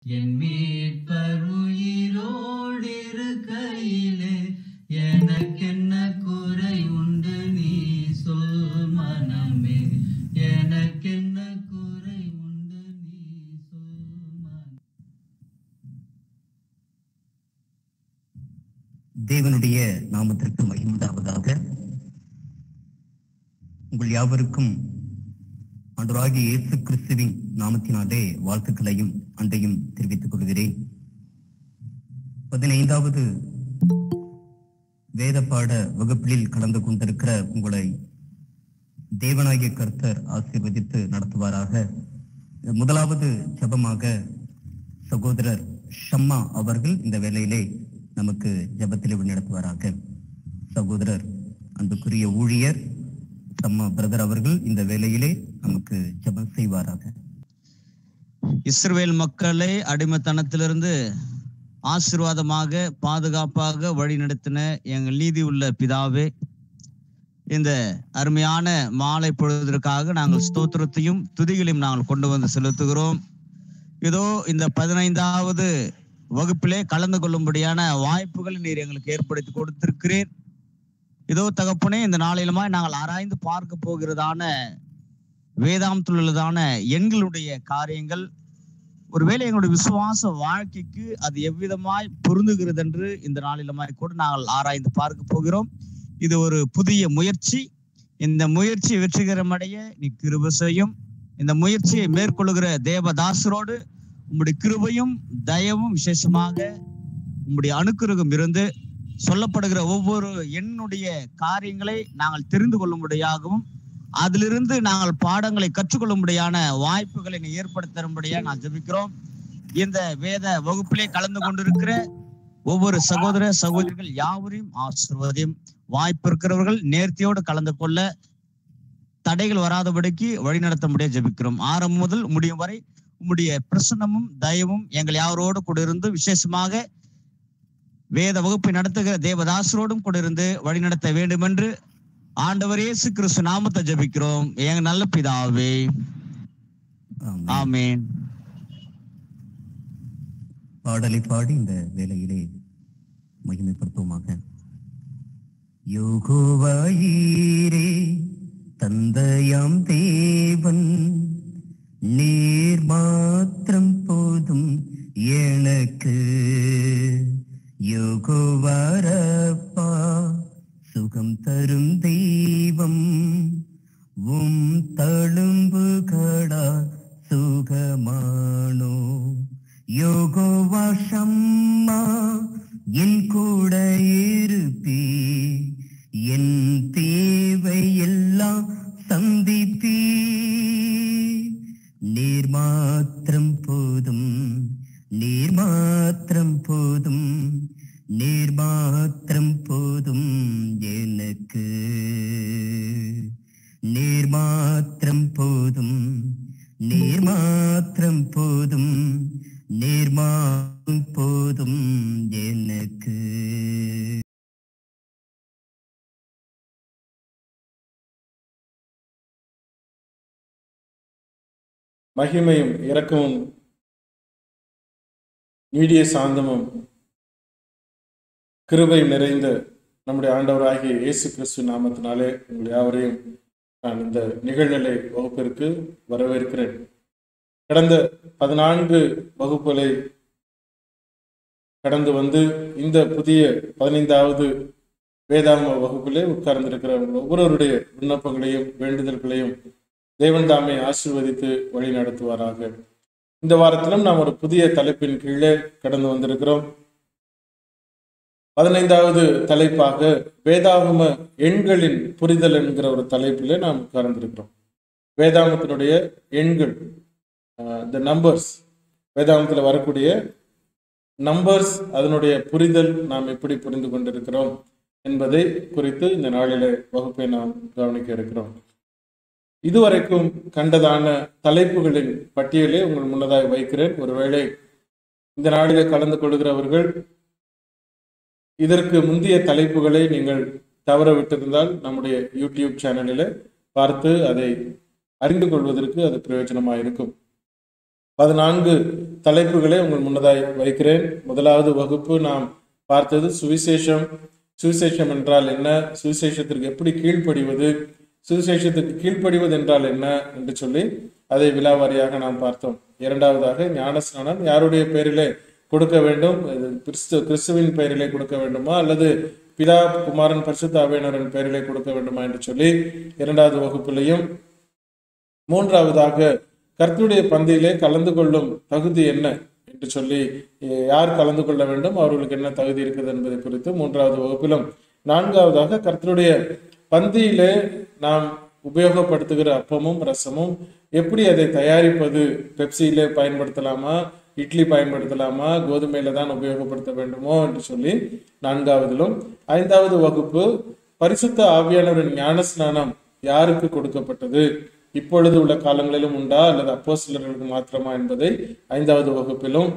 என் மீட்பருயிரோடு இருக்கையிலே எனக்கென்ன குறை உண்டு நீ சொல் மனமே எனக்கென்ன குறை உண்டு நீ சொல் மனமே தேவனுடைய நாமத்திற்கு மகிழ்ந்தாவதாக உங்கள் யாவருக்கும் ஆண்டவராகிய இயேசு கிறிஸ்துவின் நாமத்தினாலே வாழ்த்துக்களையும் அன்றையும் தெரிவித்துக் கொள்கிறேன் பதினைந்தாவது வேத பாட வகுப்பில் கலந்து கொண்டிருக்கிற உங்களை தேவனாகிய கர்த்தர் ஆசீர்வதித்து நடத்துவாராக முதலாவது ஜெபமாக சகோதரர் ஷம்மா அவர்கள் இந்த வேளையிலே நமக்கு ஜெபத்திலே நடத்துவாராக சகோதரர் அன்புக்குரிய ஊழியர் ஷம்மா பிரதர் அவர்கள் இந்த வேளையிலே நமக்கு ஜெபம் செய்வாராக இஸ்ரவேல் மக்களை அடிமைத்தனத்திலிருந்து ஆசீர்வாதமாக பாதுகாப்பாக வழி நடத்தின எங்கள் நீதி உள்ள பிதாவே இந்த அருமையான மாலை பொழுதற்காக நாங்கள் ஸ்தோத்திரத்தையும் துதிகளையும் நாங்கள் கொண்டு வந்து செலுத்துகிறோம் இதோ இந்த பதினைந்தாவது வகுப்பிலே கலந்து கொள்ளும்படியான வாய்ப்புகளை நீர் எங்களுக்கு ஏற்படுத்தி கொடுத்திருக்கிறீர் இதோ தகப்பனே இந்த நாளிலுமாய் நாங்கள் ஆராய்ந்து பார்க்க போகிறதான வேதாந்தத்தில் உள்ளதான எண்களுடைய காரியங்கள் ஒருவேளை எங்களுடைய விசுவாச வாழ்க்கைக்கு அது எவ்விதமாய் பொருந்துகிறது என்று இந்த நாளிலுமாய் கூட நாங்கள் ஆராய்ந்து பார்க்க போகிறோம் இது ஒரு புதிய முயற்சி இந்த முயற்சி வெற்றிகரமடைய நீ கிருப செய்யும் இந்த முயற்சியை மேற்கொள்ளுகிற தேவதாசரோடு உம்முடைய கிருபையும் தயவும் விசேஷமாக உம்முடைய அணுக்குருகம் இருந்து சொல்லப்படுகிற ஒவ்வொரு எண்ணுடைய காரியங்களை நாங்கள் தெரிந்து கொள்ளும்படியாகவும் அதிலிருந்து நாங்கள் பாடங்களை கற்றுக்கொள்ளும்படியான வாய்ப்புகளை நீ ஏற்படுத்தரும்படியா நான் ஜெபிக்கிறோம் இந்த வேத வகுப்பிலே கலந்து கொண்டிருக்கிற ஒவ்வொரு சகோதர சகோதரிகள் யாவரையும் ஆசிர்வதியும் வாய்ப்பு இருக்கிறவர்கள் நேர்த்தியோடு கலந்து கொள்ள தடைகள் வராதபடிக்கு வழிநடத்த முடிய ஜெபிக்கிறோம் ஆரம்பம் முதல் முடியும் வரை உம்முடைய பிரசன்னமும் தயவும் எங்கள் யாரோடு கூட இருந்து விசேஷமாக வேத வகுப்பை நடத்துகிற தேவதாசரோடும் கூட இருந்து வழிநடத்த வேண்டும் என்று ஆண்டவர் இயேசு கிறிஸ்து நாமத்தை ஜெபிக்கிறோம் எங்க நல்ல பிதாவே ஆமென். ஆமென் பாடலை பாடி இந்த வேலையிலே மகிமைப்படுத்துவோமாக யோகோவாயீரே தந்தையாம் தேவன் நீர் மாத்திரம் போதும் எனக்கு யோகோவாரப்பா சுகம் தரும் தெய்வம் உம் தழும்புகளா சுகமானோ யோகோவா ஷம்மா என் கூட இருப்பி என் தேவை எல்லாம் சந்திப்பி நீர் மாத்திரம் போதும் நீர் மாத்திரம் போதும் நீர் மாத்திரம் போதும் எனக்கு நீர் மாத்திரம் போதும் நீர் மாத்திரம் போதும் நீர் மாத்திரம் போதும் எனக்கு மகிமையும் இரக்கமும் நீடிய சாந்தமும் கிருபை நிறைந்த நம்முடைய ஆண்டவராகிய இயேசு கிறிஸ்து நாமத்தினாலே உங்கள் யாவரையும் நான் இந்த நிகழ்நிலை வகுப்பிற்கு வரவேற்கிறேன் கடந்த பதினான்கு வகுப்புகளை கடந்து வந்து இந்த புதிய பதினைந்தாவது வேதாகம வகுப்பிலே உட்கார்ந்திருக்கிற உங்கள் ஒவ்வொருவருடைய விண்ணப்பங்களையும் வேண்டுதல்களையும் தேவன் தாமே ஆசீர்வதித்து வழி நடத்துவாராக இந்த வாரத்திலும் நாம் ஒரு புதிய தலைப்பின் கீழே கடந்து வந்திருக்கிறோம் பதினைந்தாவது தலைப்பாக வேதாகம எண்களின் புரிதல் என்கிற ஒரு தலைப்பிலே நாம் உட்கார்ந்திருக்கிறோம் வேதாகமத்தினுடைய எண்கள் த நம்பர்ஸ் வேதாகமத்தில் வரக்கூடிய நம்பர்ஸ் அதனுடைய புரிதல் நாம் எப்படி புரிந்து கொண்டிருக்கிறோம் என்பதை குறித்து இந்த நாளிலே வகுப்பை நாம் கவனிக்க இருக்கிறோம் இதுவரைக்கும் கண்டதான தலைப்புகளின் பட்டியலை உங்கள் முன்னதாக வைக்கிறேன் ஒருவேளை இந்த நாளிலே கலந்து கொள்கிறவர்கள் இதற்கு முந்தைய தலைப்புகளை நீங்கள் தவற விட்டிருந்தால் நம்முடைய யூடியூப் சேனலில் பார்த்து அதை அறிந்து கொள்வதற்கு அது பிரயோஜனமாக இருக்கும் பதினான்கு தலைப்புகளை உங்கள் முன்னதாய் வைக்கிறேன் முதலாவது வகுப்பு நாம் பார்த்தது சுவிசேஷம் சுவிசேஷம் என்றால் என்ன சுவிசேஷத்திற்கு எப்படி கீழ்ப்படிவது சுவிசேஷத்துக்கு கீழ்ப்படிவது என்றால் என்ன என்று சொல்லி அதை விலாவாரியாக நாம் பார்த்தோம் இரண்டாவதாக ஞானஸ்நானம் யாருடைய பெயரிலே கொடுக்க வேண்டும் இது கிறிஸ்து கிறிஸ்துவின் பெயரிலே கொடுக்க வேண்டுமா அல்லது பிதா குமாரன் பரிசுத்த ஆவியானவரின் பெயரிலே கொடுக்க வேண்டுமா என்று சொல்லி இரண்டாவது வகுப்பிலையும் மூன்றாவதாக கர்த்தருடைய பந்தியிலே கலந்து கொள்ளும் தகுதி என்ன என்று சொல்லி எ- யார் கலந்து கொள்ள வேண்டும் அவர்களுக்கு என்ன தகுதி இருக்குது என்பதை குறித்து மூன்றாவது வகுப்பிலும் நான்காவதாக கர்த்தருடைய பந்தியிலே நாம் உபயோகப்படுத்துகிற அப்பமும் ரசமும் எப்படி அதை தயாரிப்பது பெப்சியிலே பயன்படுத்தலாமா இட்லி பயன்படுத்தலாமா கோதுமையில தான் உபயோகப்படுத்த வேண்டுமோ என்று சொல்லி நான்காவதிலும் ஐந்தாவது வகுப்பு பரிசுத்த ஆவியானவரின் ஞானஸ்நானம் யாருக்கு கொடுக்கப்பட்டது இப்பொழுது உள்ள காலங்களிலும் உண்டா அல்லது அப்போஸ்தலர்களுக்கு மாத்திரமா என்பதை ஐந்தாவது வகுப்பிலும்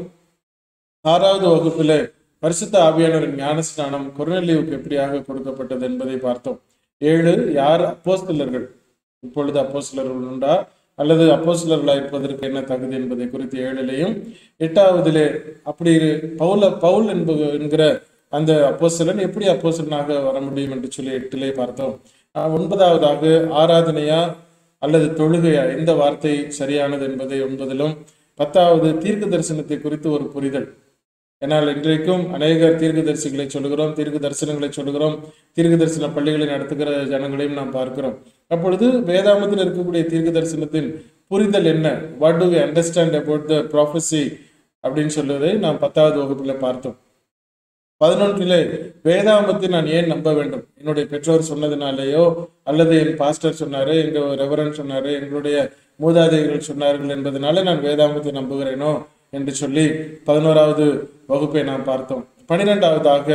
ஆறாவது வகுப்பிலே பரிசுத்த ஆவியானவரின் ஞானஸ்நானம் கொர்நெலியுவுக்கு எப்படியாக கொடுக்கப்பட்டது என்பதை பார்த்தோம் ஏழு யார் அப்போஸ்தலர்கள் இப்பொழுது அப்போஸ்தலர்கள் உண்டா அல்லது அப்போஸ்தலர்களாக இருப்பதற்கு என்ன தகுதி என்பதை குறித்து ஏழிலையும் எட்டாவதிலே அப்படி பவுல பவுல் என்ப என்கிற அந்த அப்போஸ்தலன் எப்படி அப்போஸ்தலனாக வர முடியும் என்று சொல்லி எட்டிலே பார்த்தோம் ஆஹ் ஒன்பதாவதாக ஆராதனையா அல்லது தொழுகையா எந்த வார்த்தை சரியானது என்பதை ஒன்பதிலும் பத்தாவது தீர்க்க தரிசனத்தை குறித்து ஒரு புரிதல் ஏன்னால் இன்றைக்கும் அநேகர் தீர்க்க தரிசிகளை சொல்லுகிறோம் தீர்க்க தரிசனங்களை சொல்லுகிறோம் தீர்க்க தரிசன பள்ளிகளை நடத்துகிற ஜனங்களையும் நாம் பார்க்கிறோம் அப்பொழுது வேதாமத்தில் இருக்கக்கூடிய தீர்க்க தரிசனத்தின் புரிதல் என்ன what do we understand about the prophecy அப்படின்னு சொல்லுவதை நாம் பத்தாவது வகுப்புல பார்த்தோம் பதினொன்றிலே வேதாமத்தை நான் ஏன் நம்ப வேண்டும் என்னுடைய பெற்றோர் சொன்னதுனாலேயோ அல்லது என் பாஸ்டர் சொன்னாரு எங்க ரெவரன் சொன்னாரு எங்களுடைய மூதாதையர்கள் சொன்னார்கள் என்பதனால நான் வேதாமத்தை நம்புகிறேனோ என்று சொல்லி பதினோராவது வகுப்பை நாம் பார்த்தோம் பனிரெண்டாவதாக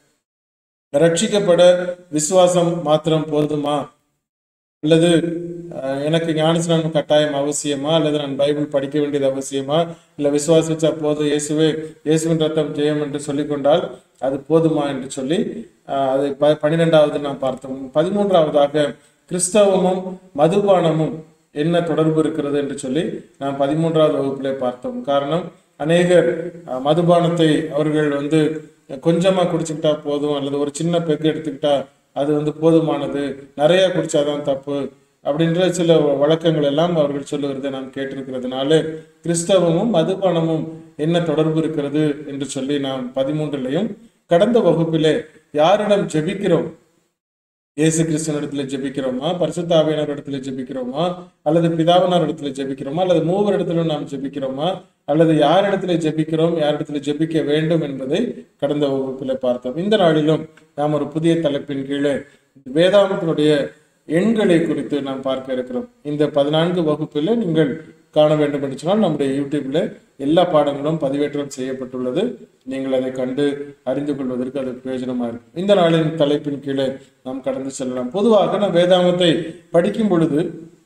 ரட்சிக்கப்பட விசுவாசம் மாத்திரம் போதுமா அல்லது அஹ், எனக்கு ஞானஸ்நானம் கட்டாயம் அவசியமா அல்லது நான் பைபிள் படிக்க வேண்டியது அவசியமா இல்ல விசுவாசிச்சா போதும் இயேசுவே இயேசுவின் ரத்தம் ஜெயம் என்று சொல்லிக்கொண்டால் அது போதுமா என்று சொல்லி அஹ், அதை ப- பன்னிரெண்டாவது நாம் பார்த்தோம் பதிமூன்றாவதாக கிறிஸ்தவமும் மதுபானமும் என்ன தொடர்பு இருக்கிறது என்று சொல்லி நாம் பதிமூன்றாவது வகுப்பிலே பார்த்தோம் காரணம் அநேகர் அஹ், மதுபானத்தை அவர்கள் வந்து கொஞ்சமா குடிச்சுக்கிட்டா போதும் அல்லது ஒரு சின்ன பெக்கு எடுத்துக்கிட்டா அது வந்து போதுமானது நிறைய குடிச்சாதான் தப்பு அப்படின்ற சில வழக்கங்கள் எல்லாம் அவர்கள் சொல்லுகிறதை நாம் கேட்டிருக்கிறதுனால கிறிஸ்தவமும் மதுபானமும் என்ன தொடர்பு இருக்கிறது என்று சொல்லி நாம் பதிமூன்றிலையும் கடந்த வகுப்பிலே யாரிடம் ஜெபிக்கிறோம் இயேசு கிறிஸ்தவனிடத்துல ஜெபிக்கிறோமா பரிசுத்த ஆவியானவர் இடத்துல ஜெபிக்கிறோமா அல்லது பிதாவினார் இடத்துல ஜெபிக்கிறோமா அல்லது மூவர் இடத்துல நாம் ஜெபிக்கிறோமா அல்லது யார் இடத்துல ஜெபிக்கிறோம் யார் இடத்துல ஜெபிக்க வேண்டும் என்பதை கடந்த வகுப்பில் பார்த்தோம் இந்த நாளிலும் நாம் ஒரு புதிய தலைப்பின் கீழே வேதாந்தத்தினுடைய எண்களை குறித்து நாம் பார்க்க இருக்கிறோம் இந்த பதினான்கு வகுப்பில் நீங்கள் காண வேண்டும் என்று சொன்னால் நம்முடைய யூடியூப்ல எல்லா பாடங்களும் பதிவேற்றம் செய்யப்பட்டுள்ளது நீங்கள் அதை கண்டு அறிந்து கொள்வதற்கு அது பிரயோஜனமா இருக்கும் இந்த நாளின் தலைப்பின் கீழே நாம் கடந்து செல்லலாம் பொதுவாக நாம் வேதாந்தத்தை படிக்கும் பொழுது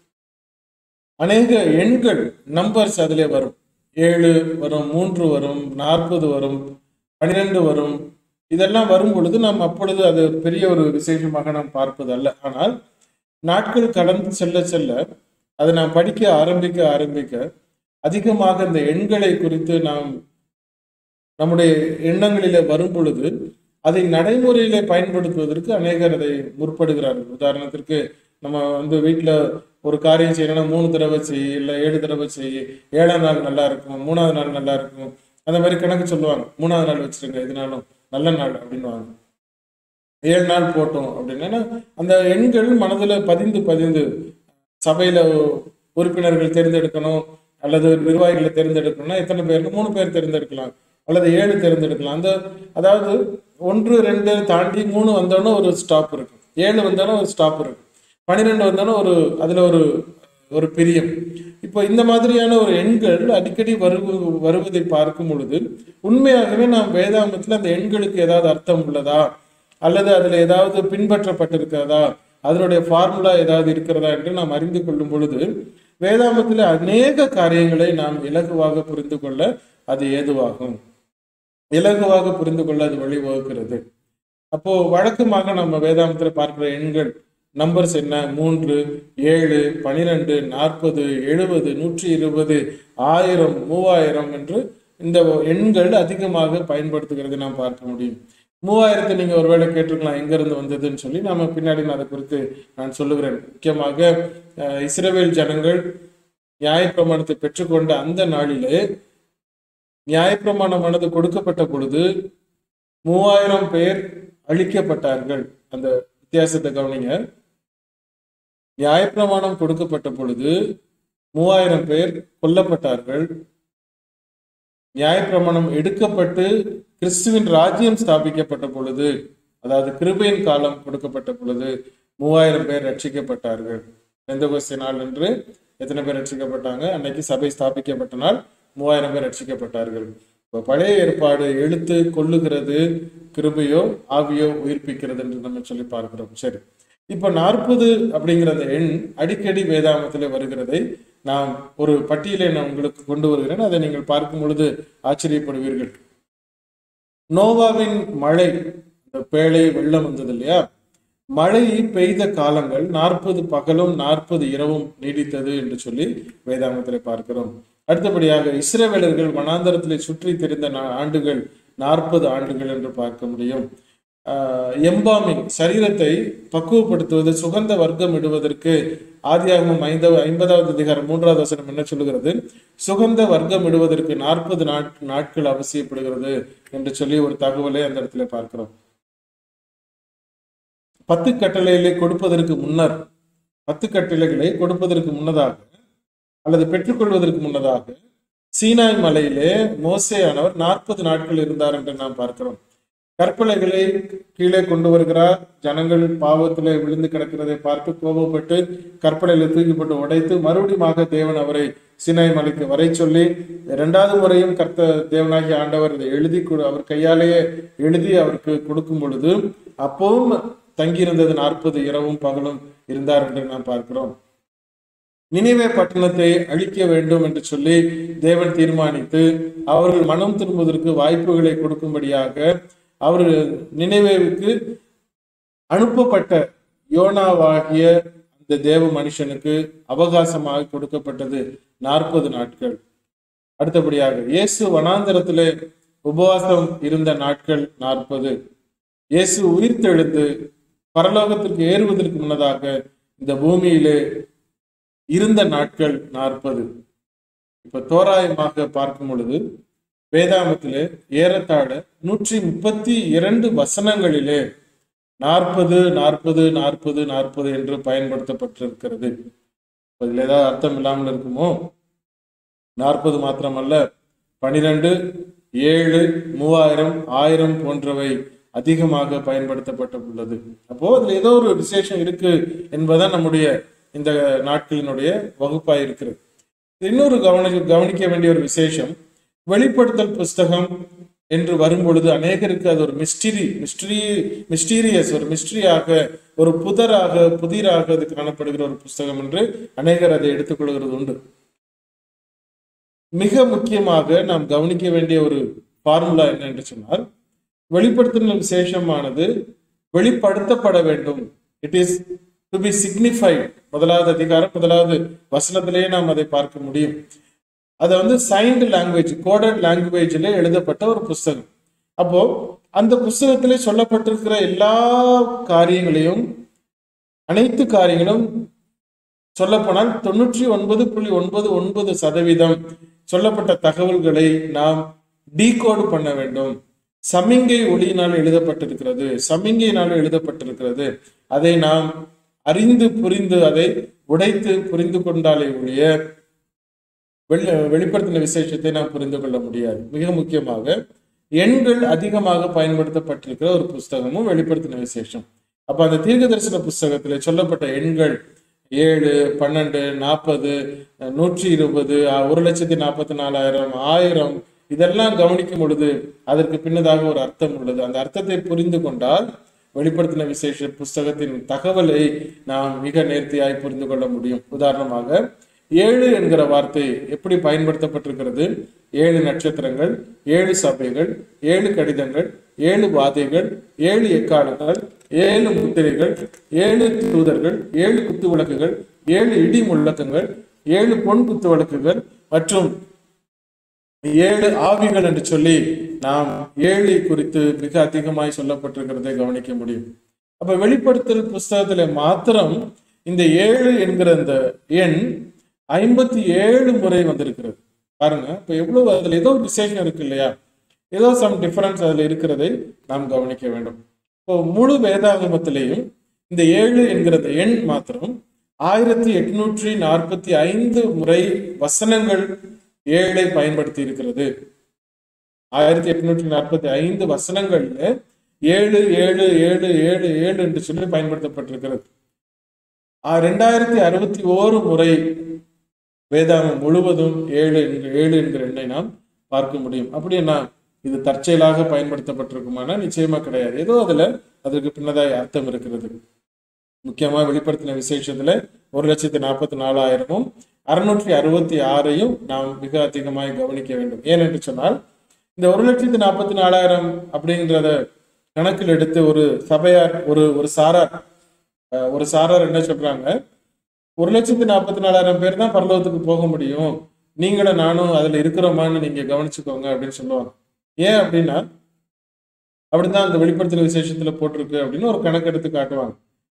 அநேக எண்கள் நம்பர்ஸ் அதிலே வரும் ஏழு வரும் மூன்று வரும் நாற்பது வரும் பன்னிரெண்டு வரும் இதெல்லாம் வரும் பொழுது நாம் அப்பொழுது அது பெரிய ஒரு விசேஷமாக நாம் பார்ப்பது அல்ல ஆனால் நாட்கள் கடந்து செல்ல செல்ல அதை நாம் படிக்க ஆரம்பிக்க ஆரம்பிக்க அதிகமாக இந்த எண்களை குறித்து நாம் நம்முடைய எண்ணங்களிலே வரும் பொழுது அதை நடைமுறையிலே பயன்படுத்துவதற்கு அநேகர் அதை முற்படுகிறார்கள் உதாரணத்திற்கு நம்ம வந்து வீட்டில் ஒரு காரியம் செய்யணும்னா மூணு தடவை செய் இல்லை ஏழு தடவை செய் ஏழாம் நாள் நல்லா இருக்கும் மூணாவது நாள் நல்லா இருக்கும் அந்த மாதிரி கணக்கு சொல்லுவாங்க மூணாவது நாள் வச்சிருங்க எதுனாலும் நல்ல நாள் அப்படின்னுவாங்க ஏழு நாள் போட்டோம் அப்படின்னா அந்த எண்கள் மனதில் பதிந்து பதிந்து சபையில உறுப்பினர்கள் தேர்ந்தெடுக்கணும் அல்லது நிர்வாகிகளை தேர்ந்தெடுக்கணும்னா எத்தனை பேருக்கு மூணு பேர் தேர்ந்தெடுக்கலாம் அல்லது ஏழு தேர்ந்தெடுக்கலாம் அந்த அதாவது ஒன்று ரெண்டு தாண்டி மூணு வந்தோன்னே ஒரு ஸ்டாப் இருக்கு ஏழு வந்தோன்னே ஒரு ஸ்டாப் இருக்கு பன்னிரெண்டு வந்தோன்னே ஒரு அதுல ஒரு ஒரு பிரியம் இப்போ இந்த மாதிரியான ஒரு எண்கள் அடிக்கடி வரு வருவதை பார்க்கும் பொழுது உண்மையாகவே நாம் வேதாந்தத்துல அந்த எண்களுக்கு ஏதாவது அர்த்தம் உள்ளதா அல்லது அதுல ஏதாவது பின்பற்றப்பட்டிருக்கிறதா அதனுடைய ஃபார்முலா ஏதாவது இருக்கிறதா என்று நாம் அறிந்து கொள்ளும் பொழுது வேதாந்தத்தில் அநேக காரியங்களை நாம் இலகுவாக புரிந்து கொள்ள அது ஏதுவாகும் இலகுவாக புரிந்து கொள்ள அது வழிவகுக்கிறது அப்போ வழக்கமாக நம்ம வேதாந்தத்துல பார்க்கிற எண்கள் நம்பர்ஸ் என்ன மூன்று ஏழு பனிரெண்டு நாற்பது எழுபது நூற்றி இருபது ஆயிரம் மூவாயிரம் என்று இந்த எண்கள் அதிகமாக பயன்படுத்துகிறது நாம் பார்க்க முடியும் மூவாயிரத்தை நீங்க ஒருவேளை கேட்டிருக்கலாம் எங்க இருந்து வந்ததுன்னு சொல்லி நாம பின்னாடி நான் அதை குறித்து நான் சொல்லுகிறேன் முக்கியமாக அஹ், இஸ்ரவேல் ஜனங்கள் நியாயப்பிரமாணத்தை பெற்றுக்கொண்ட அந்த நாளிலே நியாயப்பிரமாணமானது கொடுக்கப்பட்ட பொழுது மூவாயிரம் பேர் அழிக்கப்பட்டார்கள் அந்த வித்தியாசத்தை கவனிங்க நியாயப்பிரமாணம் கொடுக்கப்பட்ட பொழுது மூவாயிரம் பேர் கொல்லப்பட்டார்கள் நியாயப்பிரமாணம் எடுக்கப்பட்டு கிறிஸ்துவின் ராஜ்யம் ஸ்தாபிக்கப்பட்ட பொழுது அதாவது கிருபையின் காலம் கொடுக்கப்பட்ட பொழுது மூவாயிரம் பேர் ரட்சிக்கப்பட்டார்கள் எந்த நாள் என்று எத்தனை பேர் ரட்சிக்கப்பட்டாங்க அன்னைக்கு சபை ஸ்தாபிக்கப்பட்ட நாள் மூவாயிரம் பேர் ரட்சிக்கப்பட்டார்கள் இப்போ பழைய ஏற்பாடு எழுத்து கொல்லுகிறது கிருபையோ ஆவியோ உயிர்ப்பிக்கிறது என்று நம்ம சொல்லி பார்க்கிறோம் சரி இப்போ நாற்பது அப்படிங்கிற அந்த எண் அடிக்கடி வேதாமத்தில் வருகிறதை நான் ஒரு பட்டியலை நான் உங்களுக்கு கொண்டு வருகிறேன் அதை நீங்கள் பார்க்கும் பொழுது ஆச்சரியப்படுவீர்கள் நோவாவின் மழை இந்த பேழை வெள்ளம் வந்தது இல்லையா மழை பெய்த காலங்கள் நாற்பது பகலும் நாற்பது இரவும் நீடித்தது என்று சொல்லி வேதாமத்தில் பார்க்கிறோம் அடுத்தபடியாக இஸ்ரவேலர்கள் வனாந்தரத்திலே சுற்றி திரிந்த நா- ஆண்டுகள் நாற்பது ஆண்டுகள் என்று பார்க்க முடியும் எம்பாமிங் சரீரத்தை பக்குவப்படுத்துவது சுகந்த வர்க்கம் இடுவதற்கு ஆதியாகமம் ஐந்த ஐம்பதாவது அதிகாரம் மூன்றாவது வசனம் என்ன சொல்லுகிறது சுகந்த வர்க்கம் இடுவதற்கு நாற்பது நாட்கள் அவசியப்படுகிறது என்று சொல்லி ஒரு தகவலை அந்த இடத்துல பார்க்கிறோம் பத்து கட்டளைகளை கொடுப்பதற்கு முன்னர் பத்து கட்டளைகளை கொடுப்பதற்கு முன்னதாக அல்லது பெற்றுக்கொள்வதற்கு முன்னதாக சீனாய் மலையிலே மோசேயானவர் நாற்பது நாட்கள் இருந்தார் என்று நாம் பார்க்கிறோம் கற்பலைகளை கீழே கொண்டு வருகிறார் ஜனங்கள் பாவத்திலே விழுந்து கிடக்கிறதை பார்த்து கோபப்பட்டு கற்பலையில தூக்கிப்பட்டு உடைத்து மறுபடியுமாக தேவன் அவரை சீனாய் மலைக்கு வரை சொல்லி இரண்டாவது முறையும் கர்த்த தேவனாகிய ஆண்டவர் இதை எழுதி கொடு அவர் கையாலேயே எழுதி அவருக்கு கொடுக்கும் பொழுது அப்பவும் தங்கியிருந்தது நாற்பது இரவும் பகலும் இருந்தார் என்று நாம் பார்க்கிறோம் நினைவே பட்டணத்தை அழிக்க வேண்டும் என்று சொல்லி தேவன் தீர்மானித்து அவர்கள் மனம் திரும்புவதற்கு வாய்ப்புகளை கொடுக்கும்படியாக அவர் நினைவேவுக்கு அனுப்பப்பட்ட யோனாவாகிய அந்த தேவ மனுஷனுக்கு அவகாசமாக கொடுக்கப்பட்டது நாற்பது நாட்கள் அடுத்தபடியாக இயேசு வனாந்தரத்திலே உபவாசம் இருந்த நாட்கள் நாற்பது இயேசு உயிர்த்தெழுந்து பரலோகத்திற்கு ஏறுவதற்கு முன்னதாக இந்த பூமியிலே இருந்த நாட்கள் நாற்பது இப்ப தோராயமாக பார்க்கும் பொழுது வேதாமத்திலே ஏறத்தாழ நூற்றி முப்பத்தி இரண்டு வசனங்களிலே நாற்பது நாற்பது நாற்பது நாற்பது என்று பயன்படுத்தப்பட்டிருக்கிறது இதுல ஏதாவது அர்த்தம் இல்லாமல் இருக்குமோ நாற்பது மாத்திரமல்ல பனிரெண்டு ஏழு மூவாயிரம் ஆயிரம் போன்றவை அதிகமாக பயன்படுத்தப்பட்டுள்ளது அப்போ அதுல ஏதோ ஒரு விசேஷம் இருக்கு என்பதுதான் நம்முடைய இந்த நாட்களினுடைய வகுப்பாய் இருக்கிறது இன்னொரு கவனி கவனிக்க வேண்டிய ஒரு விசேஷம் வெளிப்படுத்தல் புஸ்தகம் என்று வரும்பொழுது அநேகருக்கு அது ஒரு மிஸ்டிரி மிஸ்ட்ரி மிஸ்டீரியஸ் ஒரு மிஸ்ட்ரியாக ஒரு புதராக புதிராக அது காணப்படுகிற ஒரு புஸ்தகம் என்று அநேகர் அதை எடுத்துக்கொள்கிறது உண்டு மிக முக்கியமாக நாம் கவனிக்க வேண்டிய ஒரு ஃபார்முலா என்ன என்று சொன்னால் வெளிப்படுத்தின விசேஷமானது வெளிப்படுத்தப்பட வேண்டும் it is to be signified முதலாவது அதிகாரம் முதலாவது வசனத்திலேயே நாம் அதை பார்க்க முடியும் அது வந்து சைன்டு லாங்குவேஜ் கோடட் லாங்குவேஜில் எழுதப்பட்ட ஒரு புஸ்தகம் அப்போ அந்த புஸ்தகத்திலே சொல்லப்பட்டிருக்கிற எல்லா காரியங்களையும் அனைத்து காரியங்களும் சொல்லப்போனால் தொண்ணூற்றி ஒன்பது புள்ளி ஒன்பது ஒன்பது சதவீதம் சொல்லப்பட்ட தகவல்களை நாம் டீகோடு பண்ண வேண்டும் சமிங்கை ஒளியினால் எழுதப்பட்டிருக்கிறது சமிங்கையினால் எழுதப்பட்டிருக்கிறது அதை நாம் அறிந்து புரிந்து அதை உடைத்து புரிந்து கொண்டாலே ஒழிய வெளி வெளிப்படுத்தின விசேஷத்தை நாம் புரிந்து கொள்ள முடியாது மிக முக்கியமாக எண்கள் அதிகமாக பயன்படுத்தப்பட்டிருக்கிற ஒரு புஸ்தகமும் வெளிப்படுத்தின விசேஷம் அப்ப அந்த தீர்க்க தரிசன புஸ்தகத்துல சொல்லப்பட்ட எண்கள் ஏழு பன்னெண்டு நாற்பது நூற்றி இருபது ஒரு லட்சத்தி நாற்பத்தி நாலாயிரம் ஆயிரம் இதெல்லாம் கவனிக்கும் பொழுது அதற்கு பின்னதாக ஒரு அர்த்தம் உள்ளது அந்த அர்த்தத்தை புரிந்து கொண்டால் வெளிப்படுத்தின விசேஷ புஸ்தகத்தின் தகவலை நாம் மிக நேர்த்தியாய் புரிந்து கொள்ள முடியும் உதாரணமாக ஏழு என்கிற வார்த்தை எப்படி பயன்படுத்தப்பட்டிருக்கிறது ஏழு நட்சத்திரங்கள் ஏழு சபைகள் ஏழு கடிதங்கள் ஏழு வாதைகள் ஏழு எக்காலங்கள் ஏழு முத்திரைகள் ஏழு தூதர்கள் ஏழு குத்து விளக்குகள் ஏழு இடி முழக்கங்கள் ஏழு பொன் குத்து விளக்குகள் மற்றும் ஏழு ஆவிகள் என்று சொல்லி நாம் ஏழு குறித்து மிக அதிகமாய் சொல்லப்பட்டிருக்கிறதை கவனிக்க முடியும் அப்ப வெளிப்படுத்தல் புஸ்தகத்துல மாத்திரம் இந்த ஏழு என்கிற அந்த எண் ஐம்பத்தி ஏழு முறை வந்திருக்கிறது பாருங்க இப்ப எவ்வளவு அதுல ஏதோ ஒரு விசேஷம் இருக்கு இல்லையா ஏதோ சம் டிஃபரன்ஸ் அதுல இருக்கிறதை நாம் கவனிக்க வேண்டும் இப்போ முழு வேதாகமத்திலேயும் இந்த ஏழு என்கிற அந்த எண் மாத்திரம் ஆயிரத்தி எட்நூற்றி நாற்பத்தி ஐந்து முறை வசனங்கள் ஏழை பயன்படுத்தி இருக்கிறது ஆயிரத்தி எட்நூற்றி நாற்பத்தி ஐந்து வசனங்கள்ல ஏழு ஏழு ஏழு ஏழு ஏழு என்று சொல்லி பயன்படுத்தப்பட்டிருக்கிறது ஆ- ரெண்டாயிரத்தி அறுபத்தி ஓரு முறை வேதாகம் முழுவதும் ஏழு என்கிற ஏழு என்கிற எண்ணை நாம் பார்க்க முடியும் அப்படின்னா இது தற்செயலாக பயன்படுத்தப்பட்டிருக்குமானா நிச்சயமா கிடையாது ஏதோ அதுல அதற்கு பின்னதாய் அர்த்தம் இருக்கிறது முக்கியமா வெளிப்படுத்தின விசேஷத்துல ஒரு லட்சத்தி நாற்பத்தி நாலாயிரமும் அறுநூற்றி அறுபத்தி ஆறையும் நாம் மிக அதிகமாய் கவனிக்க வேண்டும் ஏனென்று சொன்னால் இந்த ஒரு லட்சத்தி நாற்பத்தி நாலாயிரம் அப்படின்றத கணக்கில் எடுத்து ஒரு சபையார் ஒரு ஒரு சாரார் அஹ், ஒரு சாரார் என்ன சொல்றாங்க ஒரு லட்சத்தி நாற்பத்தி நாலாயிரம் பேர் தான் பரலோகத்துக்கு போக முடியும் நீங்களும் நானும் அதுல இருக்கிறோமான்னு நீங்க கவனிச்சுக்கோங்க அப்படின்னு சொல்லுவாங்க ஏன் அப்படின்னா அப்படிதான் அந்த வெளிப்படுத்தல் விசேஷத்துல போட்டிருக்கு அப்படின்னு ஒரு கணக்கெடுத்து காட்டுவாங்க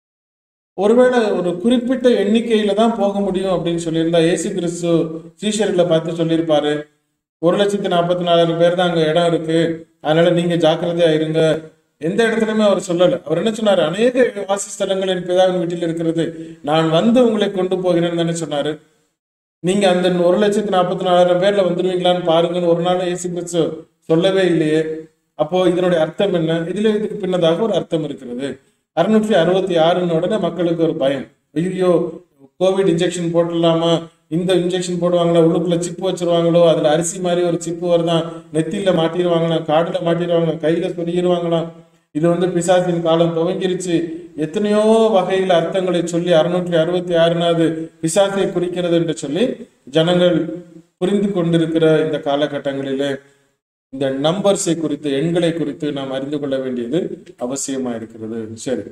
ஒருவேளை ஒரு குறிப்பிட்ட எண்ணிக்கையில தான் போக முடியும் அப்படின்னு சொல்லியிருந்தா இயேசு கிறிஸ்து சீஷர்களை பார்த்து சொல்லியிருப்பாரு ஒரு லட்சத்தி நாற்பத்தி நாலாயிரம் பேர் தான் அங்க இடம் இருக்கு அதனால நீங்க ஜாக்கிரதையா இருங்க எந்த இடத்துலயுமே அவர் சொல்லல அவர் என்ன சொன்னாரு அநேக வாசஸ்தலங்கள் என் பிதாவின் வீட்டில் இருக்கிறது நான் வந்து உங்களை கொண்டு போகிறேன்னு தானே சொன்னாரு நீங்க அந்த ஒரு லட்சத்தி நாற்பத்தி நாலாயிரம் பேர்ல வந்துருவீங்களான்னு பாருங்கன்னு ஒரு நாள் இயேசு கிறிஸ்து சொல்லவே இல்லையே அப்போ இதனுடைய அர்த்தம் என்ன இதுல இதுக்கு பின்னதாக ஒரு அர்த்தம் இருக்கிறது அறுநூற்றி அறுபத்தி ஆறுன்னு உடனே மக்களுக்கு ஒரு பயம் ஐயோ கோவிட் இன்ஜெக்ஷன் போட்டுடலாமா இந்த இன்ஜெக்ஷன் போடுவாங்களா உள்ளுக்குள்ள சிப்பு வச்சிருவாங்களோ அதுல அரிசி மாதிரி ஒரு சிப்பு வருதான் நெத்தியில மாட்டிடுவாங்களாம் காடுல மாட்டிடுவாங்க கையில சொருகிடுவாங்களாம் இது வந்து பிசாசின் காலம் துவங்கிருச்சு எத்தனையோ வகையில் அர்த்தங்களை சொல்லி அறுநூற்றி அறுபத்தி ஆறுனாவது பிசாசை குறிக்கிறது என்று சொல்லி ஜனங்கள் புரிந்து கொண்டிருக்கிற இந்த காலகட்டங்களிலே இந்த நம்பர்ஸை குறித்து எண்களை குறித்து நாம் அறிந்து கொள்ள வேண்டியது அவசியமா இருக்கிறது சரி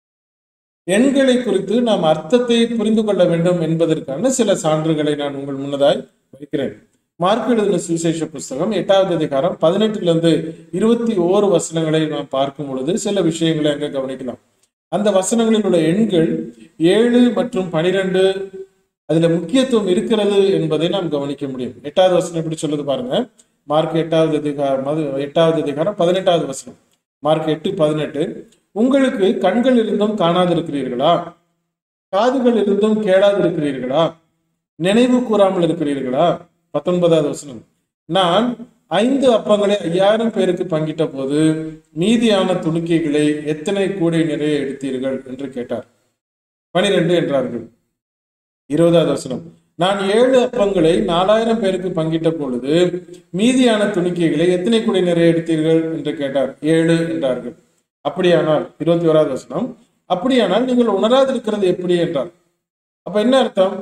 எண்களை குறித்து நாம் அர்த்தத்தை புரிந்து கொள்ள வேண்டும் என்பதற்கான சில சான்றுகளை நான் உங்கள் முன்னதாய் வைக்கிறேன் மார்க் எழுதின சுவிசேஷ புஸ்தகம் எட்டாவது அதிகாரம் பதினெட்டுல இருந்து இருபத்தி ஓரு வசனங்களை நாம் பார்க்கும் பொழுது சில விஷயங்களை அங்க கவனிக்கலாம் அந்த வசனங்களில் உள்ள எண்கள் ஏழு மற்றும் பனிரெண்டு அதுல முக்கியத்துவம் இருக்கிறது என்பதை நாம் கவனிக்க முடியும் எட்டாவது வசனம் எப்படி சொல்லுது பாருங்க மார்க் எட்டாவது அதிகாரம் மது எட்டாவது அதிகாரம் பதினெட்டாவது வசனம் மார்க் எட்டு பதினெட்டு உங்களுக்கு கண்கள் இருந்தும் காணாதிருக்கிறீர்களா காதுகள் இருந்தும் கேளாதிருக்கிறீர்களா நினைவு கூறாமல் இருக்கிறீர்களா பத்தொன்பதாவது வசனம் நான் ஐந்து அப்பங்களை ஐயாயிரம் பேருக்கு பங்கிட்ட போது மீதியான துணுக்கைகளை எத்தனை கூடை நிறைய எடுத்தீர்கள் என்று கேட்டார் பனிரெண்டு என்றார்கள் இருபதாவது வசனம் நான் ஏழு அப்பங்களை நாலாயிரம் பேருக்கு பங்கிட்ட பொழுது மீதியான துணிக்கைகளை எத்தனை கூடை நிறைய எடுத்தீர்கள் என்று கேட்டார் ஏழு என்றார்கள் அப்படியானால் இருபத்தி ஓராவது வசனம் அப்படியானால் நீங்கள் உணராதிருக்கிறது எப்படி என்றார் அப்ப என்ன அர்த்தம்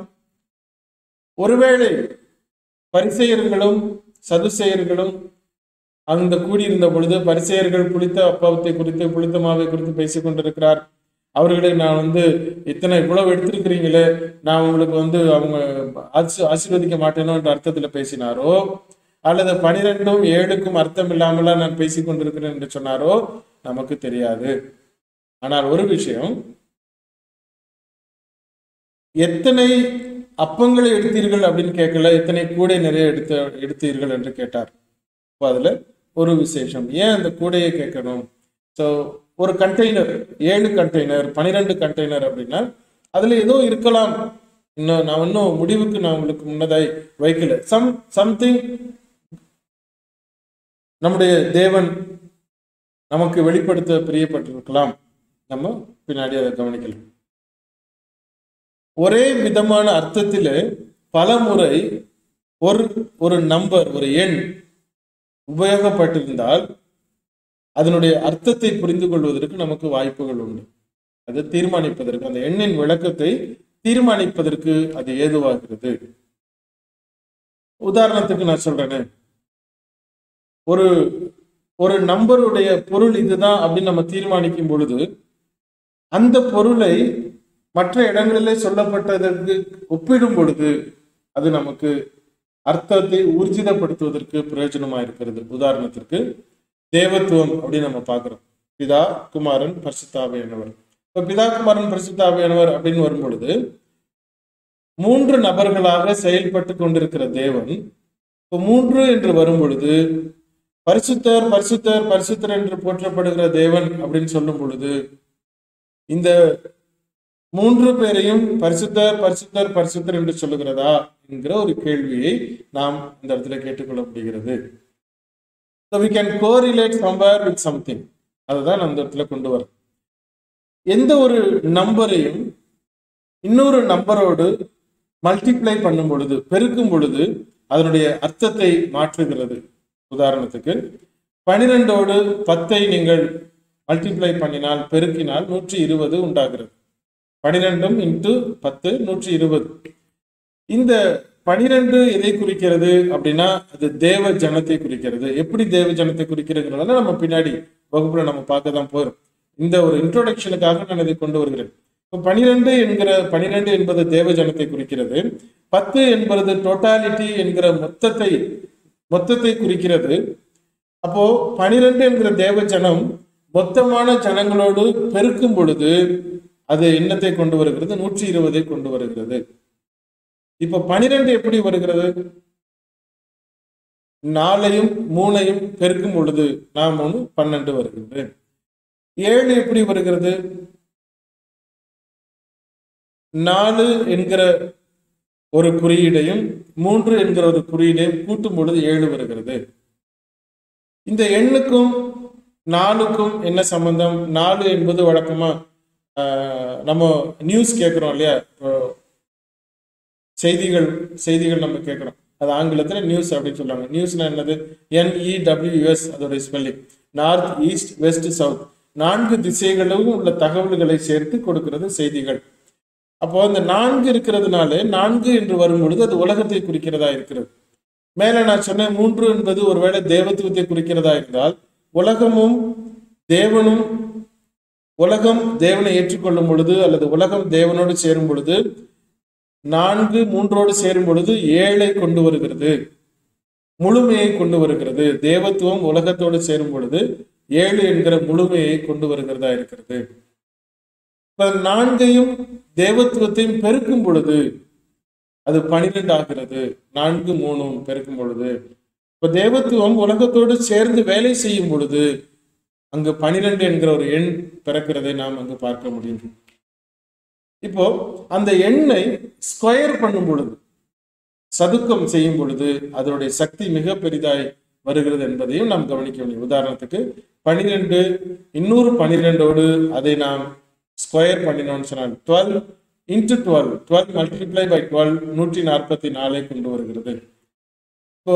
ஒருவேளை பரிசெயர்களும் சதுசெயர்களும் அந்த கூடியிருந்த பொழுது பரிசெயர்கள் புளித்த அப்பத்தை குறித்து புளித்த மாவை குறித்து பேசிக் கொண்டிருக்கிறார் அவர்களை நான் வந்து இத்தனை இவ்வளவு எடுத்திருக்கிறீங்களே நான் உங்களுக்கு வந்து அவங்க ஆசி ஆசீர்வதிக்க மாட்டேனோ என்ற அர்த்தத்துல பேசினாரோ அல்லது பனிரெண்டும் ஏழுக்கும் அர்த்தம் இல்லாமலா நான் பேசிக் கொண்டிருக்கிறேன் என்று சொன்னாரோ நமக்கு தெரியாது ஆனால் ஒரு விஷயம் எத்தனை அப்பங்களை எடுத்தீர்கள் அப்படின்னு கேட்கல எத்தனை கூடை நிறைய எடுத்த எடுத்தீர்கள் என்று கேட்டார் அப்போ அதுல ஒரு விசேஷம் ஏன் அந்த கூடையை கேட்கணும் ஸோ ஒரு கண்டெய்னர் ஏழு கண்டெய்னர் பனிரெண்டு கண்டெய்னர் அப்படின்னா அதுல ஏதோ இருக்கலாம் இன்னும் நான் இன்னும் முடிவுக்கு நான் உங்களுக்கு முன்னதாய் வைக்கல சம் சம்திங் நம்முடைய தேவன் நமக்கு வெளிப்படுத்த பிரியப்பட்டிருக்கலாம் நம்ம பின்னாடி அதை கவனிக்கலாம் ஒரே விதமான அர்த்தத்திலே பல முறை ஒரு ஒரு நம்பர் ஒரு எண் உபயோகப்பட்டிருந்தால் அதனுடைய அர்த்தத்தை புரிந்து கொள்வதற்கு நமக்கு வாய்ப்புகள் உண்டு அது தீர்மானிப்பதற்கு அந்த எண்ணின் விளக்கத்தை தீர்மானிப்பதற்கு அது ஏதுவாகிறது உதாரணத்துக்கு நான் சொல்றேனே ஒரு ஒரு நம்பருடைய பொருள் இதுதான் அப்படின்னு நம்ம தீர்மானிக்கும் பொழுது அந்த பொருளை மற்ற இடங்களிலே சொல்லப்பட்டதற்கு ஒப்பிடும் பொழுது அது நமக்கு அர்த்தத்தை ஊர்ஜிதப்படுத்துவதற்கு பிரயோஜனமா இருக்கிறது உதாரணத்திற்கு தேவத்துவம் அப்படின்னு நம்ம பார்க்கிறோம் பிதா குமாரன் பரிசுத்தாவையானவர் இப்ப பிதா குமாரன் பரிசுத்தாவையானவர் அப்படின்னு வரும் பொழுது மூன்று நபர்களாக செயல்பட்டு கொண்டிருக்கிற தேவன் இப்போ மூன்று என்று வரும் பொழுது பரிசுத்தர் பரிசுத்தர் பரிசுத்தர் என்று போற்றப்படுகிற தேவன் அப்படின்னு சொல்லும் பொழுது இந்த மூன்று பேரையும் பரிசுத்தர் பரிசுத்தர் பரிசுத்தர் என்று சொல்லுகிறதா என்கிற ஒரு கேள்வியை நாம் இந்த இடத்துல கேட்டுக்கொள்ள முடிகிறது So we can correlate somewhere with something அதுதான் அந்த இடத்துல கொண்டு வர எந்த ஒரு நம்பரையும் இன்னொரு நம்பரோடு மல்டிப்ளை பண்ணும் பொழுது பெருக்கும் பொழுது அதனுடைய அர்த்தத்தை மாற்றுகிறது உதாரணத்துக்கு பனிரெண்டோடு பத்தை நீங்கள் மல்டிப்ளை பண்ணினால் பெருக்கினால் நூற்றி இருபது உண்டாகிறது பனிரெண்டும் இன்ட்டு பத்து நூற்றி இருபது இந்த பனிரெண்டு எதை குறிக்கிறது அப்படின்னா அது தேவ ஜனத்தை குறிக்கிறது எப்படி தேவ ஜனத்தை குறிக்கிறதுனால நம்ம பின்னாடி வகுப்புல நம்ம பார்க்க தான் போறோம் இந்த ஒரு இன்ட்ரோடக்ஷனுக்காக நான் இதை கொண்டு வருகிறேன் இப்போ பனிரெண்டு என்கிற பனிரெண்டு என்பது தேவ ஜனத்தை குறிக்கிறது பத்து என்பது டோட்டாலிட்டி என்கிற மொத்தத்தை மொத்தத்தை குறிக்கிறது அப்போ பனிரெண்டு என்கிற தேவ ஜனம் மொத்தமான ஜனங்களோடு பெருக்கும் பொழுது அது எண்ணத்தை கொண்டு வருகிறது நூற்றி இருபதை கொண்டு வருகிறது இப்ப பனிரெண்டு எப்படி வருகிறது நாலையும் மூணையும் பெருக்கும் பொழுது நாம் ஒன்று பன்னெண்டு வருகிறது ஏழு எப்படி வருகிறது நாலு என்கிற ஒரு குறியீடையும் மூன்று என்கிற ஒரு குறியீடையும் கூட்டும் பொழுது ஏழு வருகிறது இந்த எண்ணுக்கும் நாலுக்கும் என்ன சம்பந்தம் நாலு என்பது வழக்கமா ஆஹ், நம்ம நியூஸ் கேட்குறோம் இல்லையா இப்போ செய்திகள் செய்திகள் நம்ம கேட்குறோம் அது ஆங்கிலத்தில் நியூஸ் அப்படின்னு சொல்லுவாங்க நியூஸ்னா என்னது என்இடபிள்யூஎஸ் அதோடைய spelling north east west south நான்கு திசைகளும் உள்ள தகவல்களை சேர்த்து கொடுக்கிறது செய்திகள் அப்போ இந்த நான்கு இருக்கிறதுனால நான்கு என்று வரும் பொழுது அது உலகத்தை குறிக்கிறதா இருக்கிறது மேல நான் சொன்னேன் மூன்று என்பது ஒருவேளை தேவத்துவத்தை குறிக்கிறதா இருந்தால் உலகமும் தேவனும் உலகம் தேவனை ஏற்றுக்கொள்ளும் பொழுது அல்லது உலகம் தேவனோடு சேரும் பொழுது நான்கு மூன்றோடு சேரும் பொழுது ஏழை கொண்டு வருகிறது முழுமையை கொண்டு வருகிறது தேவத்துவம் உலகத்தோடு சேரும் பொழுது ஏழு என்கிற முழுமையை கொண்டு வருகிறதா இருக்கிறது இப்ப நான்கையும் தேவத்துவத்தையும் பெருக்கும் பொழுது அது பனிரெண்டு ஆகிறது நான்கு மூணும் பெருக்கும் பொழுது இப்ப தேவத்துவம் உலகத்தோடு சேர்ந்து வேலை செய்யும் பொழுது அங்கு பனிரெண்டு என்கிற ஒரு எண் பிறக்கிறதை நாம் அங்கு பார்க்க முடியும் இப்போ அந்த எண்ணை ஸ்கொயர் பண்ணும் பொழுது சதுக்கம் செய்யும் பொழுது அதனுடைய சக்தி மிக பெரிதாய் வருகிறது என்பதையும் நாம் கவனிக்க முடியும் உதாரணத்துக்கு பனிரெண்டு இன்னொரு பனிரெண்டோடு அதை நாம் ஸ்கொயர் பண்ணினோம்னு சொன்னால் twelve into twelve twelve multiply by twelve நூற்றி நாற்பத்தி நாலை கொண்டு வருகிறது இப்போ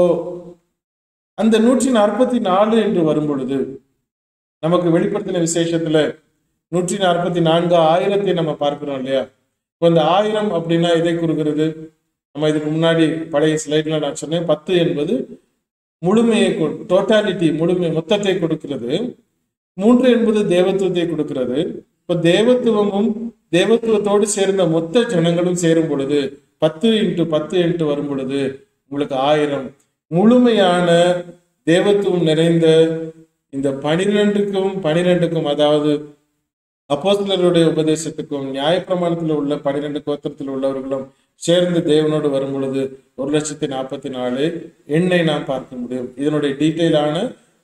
அந்த நூற்றி நாற்பத்தி நாலு என்று வரும் பொழுது நமக்கு வெளிப்படுத்தின விசேஷத்துல நூற்றி நாற்பத்தி நான்கு ஆயிரத்தை நம்ம பார்க்கிறோம் இல்லையா இப்போ இந்த ஆயிரம் அப்படின்னா எதை குறிக்கிறது நம்ம இதுக்கு முன்னாடி பழைய ஸ்லைட்ல நான் சொன்னேன் பத்து என்பது முழுமையை டோட்டாலிட்டி முழுமை மொத்தத்தை கொடுக்கிறது மூன்று என்பது தேவத்துவத்தை கொடுக்கிறது இப்ப தேவத்துவமும் தேவத்துவத்தோடு சேர்ந்த மொத்த ஜனங்களும் சேரும் பொழுது பத்து இன்ட்டு பத்து இன்ட்டு வரும் பொழுது உங்களுக்கு ஆயிரம் முழுமையான தேவத்துவம் நிறைந்த இந்த பனிரெண்டுக்கும் பனிரெண்டுக்கும் அதாவது அப்போஸ்தலருடைய உபதேசத்துக்கும் நியாயப்பிரமாணத்தில் உள்ள பனிரெண்டு கோத்திரத்தில் உள்ளவர்களும் சேர்ந்து தேவனோடு வரும் பொழுது ஒரு லட்சத்தி நாற்பத்தி நாலு எண்ணை நாம் பார்க்க முடியும் இதனுடைய டீட்டெயிலான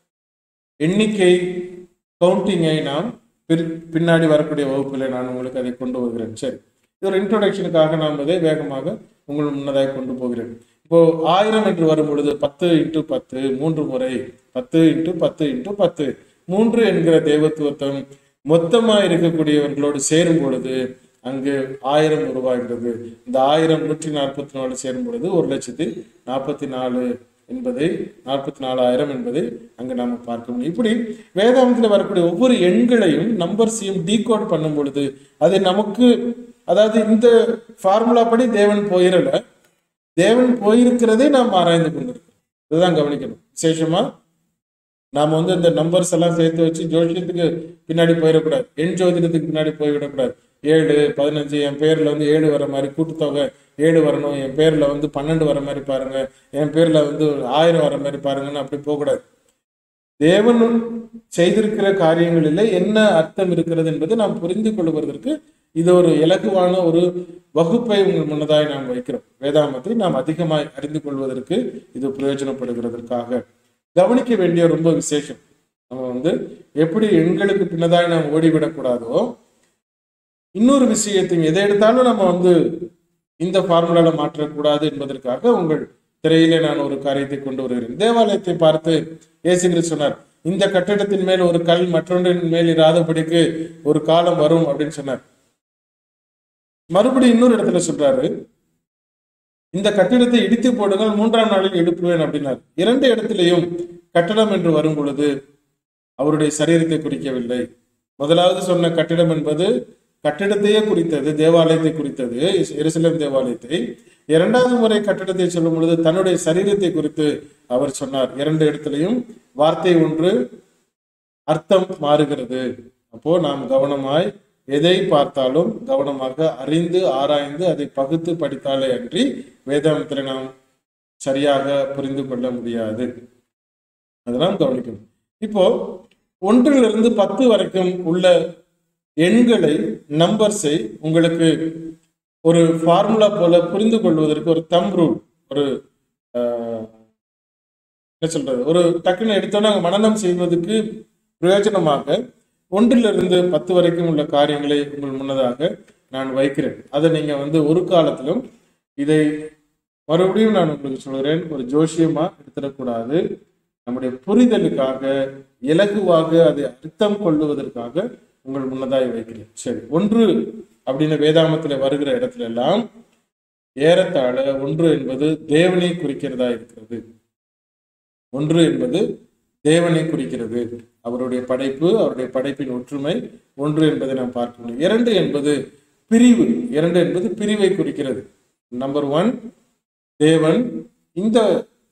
எண்ணிக்கை கவுண்டிங்கை நாம் பிற்- பின்னாடி வரக்கூடிய வகுப்பில் நான் உங்களுக்கு அதை கொண்டு வருகிறேன் சரி இது ஒரு இன்ட்ரோடக்ஷனுக்காக நாம் இதை வேகமாக உங்கள் முன்னதாக கொண்டு போகிறேன் இப்போ ஆயிரம் என்று வரும் பொழுது பத்து இன்ட்டு பத்து மூன்று முறை பத்து இன்ட்டு பத்து இன்ட்டு பத்து மூன்று என்கிற தேவத்துவத்தம் மொத்தமா இருக்கக்கூடியவர்களோடு சேரும் பொழுது அங்கு ஆயிரம் உருவாகிறது இந்த ஆயிரம் நூற்றி நாற்பத்தி நாலு சேரும் பொழுது ஒரு லட்சத்தி நாற்பத்தி நாலு என்பதை நாற்பத்தி நாலாயிரம் என்பதை அங்கு நாம பார்க்க முடியும் இப்படி வேதாந்தத்தில் வரக்கூடிய ஒவ்வொரு எண்களையும் நம்பர்ஸையும் டீகோட் பண்ணும் பொழுது அது நமக்கு அதாவது இந்த ஃபார்முலா படி தேவன் போயிடல தேவன் போயிருக்கிறதை நாம் ஆராய்ந்து கொண்டிருக்கிறோம் இதுதான் கவனிக்கணும் விசேஷமா நாம வந்து இந்த நம்பர்ஸ் எல்லாம் சேர்த்து வச்சு ஜோசியத்துக்கு பின்னாடி போயிடக்கூடாது எண் ஜோதிடத்துக்கு பின்னாடி போய்விடக்கூடாது ஏழு பதினஞ்சு என் பேர்ல வந்து ஏழு வர மாதிரி கூட்டுத்தொகை ஏழு வரணும் என் பேர்ல வந்து பன்னெண்டு வர மாதிரி பாருங்க என் பேர்ல வந்து ஆயிரம் வர மாதிரி பாருங்கன்னு அப்படி போகக்கூடாது தேவன் செய்திருக்கிற காரியங்களிலே என்ன அர்த்தம் இருக்கிறது என்பதை நாம் புரிந்து கொள்வதற்கு இது ஒரு இலகுவான ஒரு வகுப்பை உங்கள் முன்னதாய் நாம் வைக்கிறோம் வேதாமத்தை நாம் அதிகமாய் அறிந்து கொள்வதற்கு இது பிரயோஜனப்படுகிறதற்காக கவனிக்க வேண்டிய ரொம்ப விசேஷம் நம்ம வந்து எப்படி எண்களுக்கு பின்னதாய் நாம் ஓடிவிடக்கூடாதோ இன்னொரு விஷயத்தையும் எதை எடுத்தாலும் நம்ம வந்து இந்த ஃபார்முலால மாற்றக்கூடாது என்பதற்காக உங்கள் திரையிலே நான் ஒரு காரியத்தை கொண்டு வருகிறேன் தேவாலயத்தை பார்த்து இயேசு கிறிஸ்து சொன்னார் இந்த கட்டிடத்தின் மேல் ஒரு கல் மற்றொன்றின் மேல் இராதபடிக்கு ஒரு காலம் வரும் அப்படின்னு சொன்னார் மறுபடியும் இன்னொரு இடத்துல சொல்றாரு இந்த கட்டிடத்தை இடித்து போடுங்கள் மூன்றாம் நாளில் எழுப்புவேன் அப்படின்னார் இரண்டு இடத்திலையும் கட்டடம் என்று வரும் பொழுது அவருடைய சரீரத்தை குறிக்கவில்லை முதலாவது சொன்ன கட்டிடம் என்பது கட்டிடத்தையே குறித்தது தேவாலயத்தை குறித்தது எருசலேம் தேவாலயத்தை இரண்டாவது முறை கட்டிடத்தை சொல்லும் பொழுது தன்னுடைய சரீரத்தை குறித்து அவர் சொன்னார் இரண்டு இடத்திலையும் வார்த்தை ஒன்று அர்த்தம் மாறுகிறது அப்போ நாம் கவனமாய் எதை பார்த்தாலும் கவனமாக அறிந்து ஆராய்ந்து அதை பகுத்து படித்தாலே அன்றி வேதாந்தத்தில் நாம் சரியாக புரிந்து கொள்ள முடியாது அதெல்லாம் கவனிக்கணும் இப்போ ஒன்றிலிருந்து பத்து வரைக்கும் உள்ள எண்களை நம்பர்ஸை உங்களுக்கு ஒரு ஃபார்முலா போல புரிந்து கொள்வதற்கு ஒரு தம் ரூல் ஒரு ஆஹ், என்ன சொல்றது ஒரு டக்குன்னு எடுத்தோன்னா மனநம் செய்வதற்கு பிரயோஜனமாக ஒன்றிலிருந்து பத்து வரைக்கும் உள்ள காரியங்களை உங்கள் முன்னதாக நான் வைக்கிறேன் அதை நீங்க வந்து ஒரு காலத்திலும் இதை மறுபடியும் நான் உங்களுக்கு சொல்கிறேன் ஒரு ஜோசியமா எடுத்துடக்கூடாது நம்முடைய புரிதலுக்காக இலகுவாக அதை அர்த்தம் கொள்ளுவதற்காக உங்கள் முன்னதாய் வைக்கிறேன் சரி ஒன்று அப்படின்னு வேதாமத்துல வருகிற இடத்துல எல்லாம் ஏறத்தாழ ஒன்று என்பது தேவனை குறிக்கிறதா இருக்கிறது ஒன்று என்பது தேவனை குறிக்கிறது அவருடைய படைப்பு அவருடைய படைப்பின் ஒற்றுமை ஒன்று என்பதை நாம் பார்க்க முடியும் இரண்டு என்பது பிரிவு இரண்டு என்பது பிரிவை குறிக்கிறது நம்பர் ஒன் தேவன் இந்த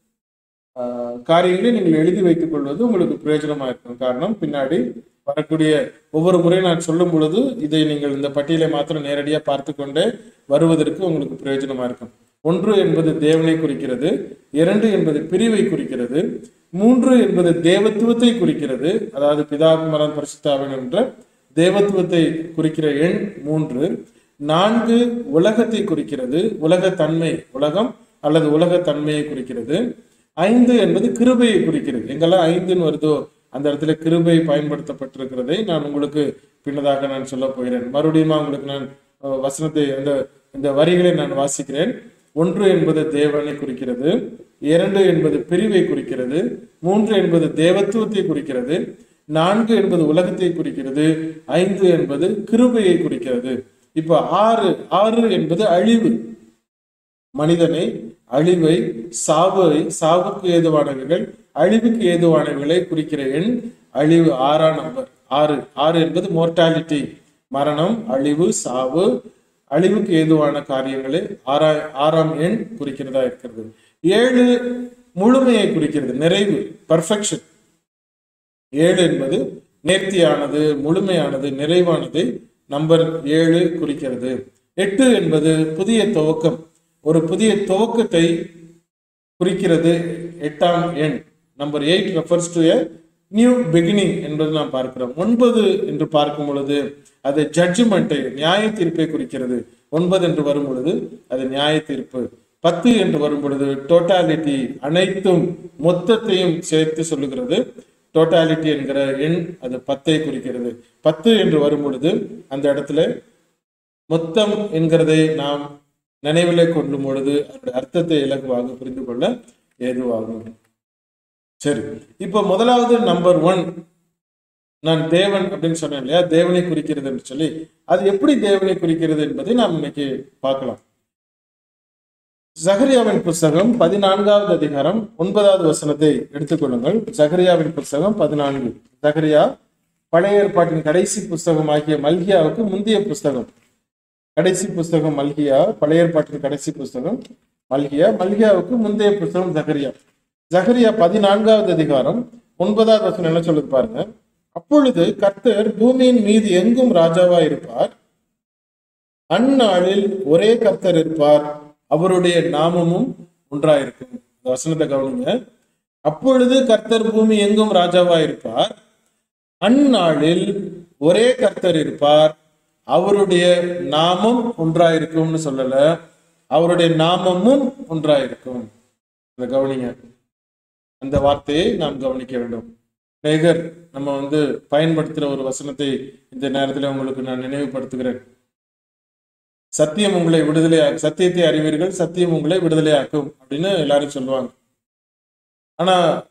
ஆஹ், காரியங்களை நீங்கள் எழுதி வைத்துக் கொள்வது உங்களுக்கு பிரயோஜனமா இருக்கும் காரணம் பின்னாடி வரக்கூடிய ஒவ்வொரு முறையும் நான் சொல்லும் பொழுது இதை நீங்கள் இந்த பட்டியலை மாத்திரம் நேரடியாக பார்த்து கொண்டே வருவதற்கு உங்களுக்கு பிரயோஜனமா இருக்கும் ஒன்று என்பது தேவனை குறிக்கிறது இரண்டு என்பது பிரிவை குறிக்கிறது மூன்று என்பது தேவத்துவத்தை குறிக்கிறது அதாவது பிதாகுமரன் பரிசுத்தாவன் என்ற தேவத்துவத்தை குறிக்கிற எண் மூன்று நான்கு உலகத்தை குறிக்கிறது உலகத்தன்மை உலகம் அல்லது உலகத்தன்மையை குறிக்கிறது ஐந்து என்பது கிருபையை குறிக்கிறது எங்கெல்லாம் ஐந்துன்னு வருதோ அந்த இடத்துல கிருபை பயன்படுத்தப்பட்டிருக்கிறதை நான் உங்களுக்கு பின்னதாக நான் சொல்ல போகிறேன் மறுபடியும் உங்களுக்கு நான் அஹ், வசனத்தை அந்த இந்த வரிகளை நான் வாசிக்கிறேன் ஒன்று என்பது தேவனை குறிக்கிறது இரண்டு என்பது பிரிவை குறிக்கிறது மூன்று என்பது தேவத்துவத்தை குறிக்கிறது நான்கு என்பது உலகத்தை குறிக்கிறது ஐந்து என்பது கிருபையை குறிக்கிறது இப்ப ஆறு ஆறு என்பது அழிவு மனிதனை அழிவை சாவை சாவுக்கு ஏதுவானவைகள் அழிவுக்கு ஏதுவானவைகளை குறிக்கிற எண் அழிவு ஆறாம் நம்பர் ஆறு ஆறு என்பது மோர்டாலிட்டி மரணம் அழிவு சாவு அழிவுக்கு ஏதுவான காரியங்களை ஆறா ஆறாம் எண் குறிக்கிறதா இருக்கிறது ஏழு முழுமையை குறிக்கிறது நிறைவு பர்ஃபெக்ஷன் ஏழு என்பது நேர்த்தியானது முழுமையானது நிறைவானதை நம்பர் ஏழு குறிக்கிறது எட்டு என்பது புதிய துவக்கம் ஒரு புதிய துவக்கத்தை குறிக்கிறது எட்டாம் எண் number eight refers to a new beginning என்பது நாம் பார்க்கிறோம் ஒன்பது என்று பார்க்கும் பொழுது அது ஜட்ஜ்மெண்ட்டை நியாய தீர்ப்பை குறிக்கிறது ஒன்பது என்று வரும் பொழுது அது நியாய தீர்ப்பு பத்து என்று வரும் பொழுது டோட்டாலிட்டி அனைத்தும் மொத்தத்தையும் சேர்த்து சொல்லுகிறது டோட்டாலிட்டி என்கிற எண் அது பத்தை குறிக்கிறது பத்து என்று வரும் பொழுது அந்த இடத்துல மொத்தம் என்கிறதை நாம் நினைவிலே கொள்ளும் பொழுது அதோட அர்த்தத்தை இலகுவாக புரிந்து கொள்ள ஏதுவாகும் சரி இப்போ முதலாவது நம்பர் ஒன் நான் தேவன் அப்படின்னு சொன்னேன் இல்லையா தேவனை குறிக்கிறது என்று சொல்லி அது எப்படி தேவனை குறிக்கிறது என்பதை நாம் இன்னைக்கு பார்க்கலாம் ஜகரியாவின் புஸ்தகம் பதினான்காவது அதிகாரம் ஒன்பதாவது வசனத்தை எடுத்துக்கொள்ளுங்கள் ஜகரியாவின் புஸ்தகம் பதினான்கு ஜகரியா பழைய ஏற்பாட்டின் கடைசி புஸ்தகம் ஆகிய மல்கியாவுக்கு முந்தைய புஸ்தகம் கடைசி புஸ்தகம் மல்கியா பழைய ஏற்பாட்டின் கடைசி புஸ்தகம் மல்கியா மல்கியாவுக்கு முந்தைய புஸ்தகம் ஜகரியா ஜகரியா பதினான்காவது அதிகாரம் ஒன்பதாவது வசனம் என்ன சொல்லுது பாருங்க அப்பொழுது கர்த்தர் பூமியின் மீது எங்கும் ராஜாவா இருப்பார் அந்நாளில் ஒரே கர்த்தர் இருப்பார் அவருடைய நாமமும் ஒன்றாயிருக்கும் இந்த வசனத்தை கவனிங்க அப்பொழுது கர்த்தர் பூமி எங்கும் ராஜாவா இருப்பார் அந்நாளில் ஒரே கர்த்தர் இருப்பார் அவருடைய நாமம் ஒன்றாயிருக்கும்னு சொல்லல அவருடைய நாமமும் ஒன்றாயிருக்கும் இதை கவனிங்க அந்த வார்த்தையை நாம் கவனிக்க வேண்டும் நேகர் நம்ம வந்து பயன்படுத்துகிற ஒரு வசனத்தை இந்த நேரத்தில் உங்களுக்கு நான் நினைவுபடுத்துகிறேன் சத்தியம் உங்களை விடுதலையாக்கும் சத்தியத்தை அறிவீர்கள் சத்தியம் உங்களை விடுதலையாக்கும் அப்படின்னு எல்லாரும் சொல்லுவாங்க ஆனா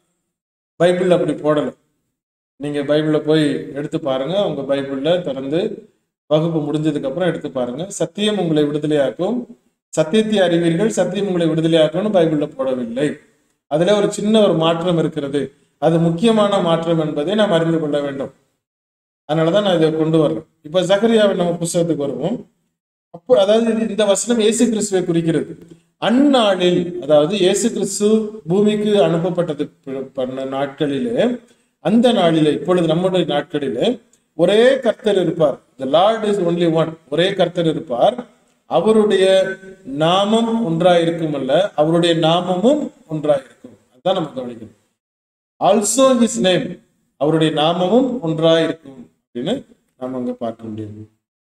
பைபிள் அப்படி போடலை நீங்க பைபிளை போய் எடுத்து பாருங்க உங்க பைபிள்ல திறந்து வகுப்பு முடிஞ்சதுக்கு அப்புறம் எடுத்து பாருங்க சத்தியம் உங்களை விடுதலையாக்கும் சத்தியத்தை அறிவீர்கள் சத்தியம் உங்களை விடுதலையாக்கும்னு பைபிள்ல போடவில்லை அதுல ஒரு சின்ன ஒரு மாற்றம் இருக்கிறது அது முக்கியமான மாற்றம் என்பதை நாம் அறிந்து கொள்ள வேண்டும் அதனாலதான் நான் இதை கொண்டு வர்றேன் இப்ப ஜகரியாவின் நம்ம புஸ்தகத்துக்கு வருவோம் அப்போ அதாவது இது- இந்த வசனம் இயேசு கிறிஸ்துவை குறிக்கிறது அந்நாளில் அதாவது இயேசு கிறிஸ்து பூமிக்கு அனுப்பப்பட்டது ப- பண்ண நாட்களிலே அந்த நாளிலே இப்பொழுது நம்முடைய நாட்களிலே ஒரே கர்த்தர் இருப்பார் the lord is only one ஒரே கர்த்தர் இருப்பார் அவருடைய நாமம் ஒன்றாயிருக்கும் அல்ல அவருடைய நாமமும் ஒன்றாயிருக்கும் அதுதான் நம்ம கவனிக்கணும் ஆல்சோ ஹிஸ் நேம் அவருடைய நாமமும் ஒன்றாயிருக்கும் அப்படின்னு நாம் அங்க பார்க்க முடியும்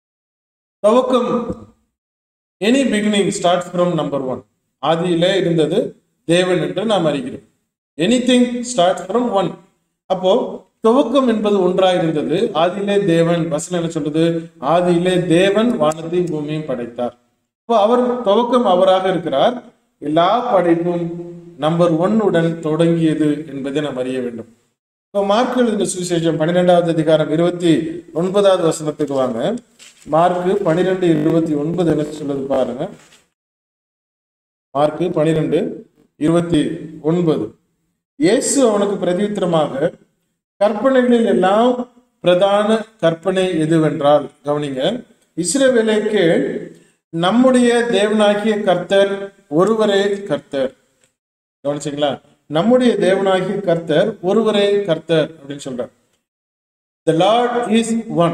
துவக்கம் any beginning start from number one ஆதியிலே இருந்தது தேவன் என்று நாம் அறிகிறோம் anything start from one அப்போ துவக்கம் என்பது ஒன்றா இருந்தது ஆதியிலே தேவன் வசனம் என்ன சொல்றது ஆதியிலே தேவன் வானத்தையும் பூமியும் படைத்தார் இப்போ அவர் துவக்கம் அவராக இருக்கிறார் எல்லா படைப்பும் நம்பர் ஒன் உடன் தொடங்கியது என்பதை நாம் அறிய வேண்டும் இப்போ மார்க் எழுதின சுவிசேஷம் பன்னிரெண்டாவது அதிகாரம் இருபத்தி ஒன்பதாவது வசனத்துக்கு வாங்க மார்க்கு பன்னிரெண்டு இருபத்தி ஒன்பது என்ன சொல்லுது பாருங்க மார்க்கு பன்னிரெண்டு இருபத்தி ஒன்பது இயேசு அவனுக்கு பிரதியுத்தரமாக கற்பனைகளில் எல்லாம் பிரதான கற்பனை எதுவென்றால் கவனிங்க இஸ்ரவேலுக்கு நம்முடைய தேவனாகிய கர்த்தர் ஒருவரே கர்த்தர் கவனிச்சிங்களா நம்முடைய தேவனாகிய கர்த்தர் ஒருவரே கர்த்தர் அப்படின்னு சொல்றார் த லார்ட் இஸ் ஒன்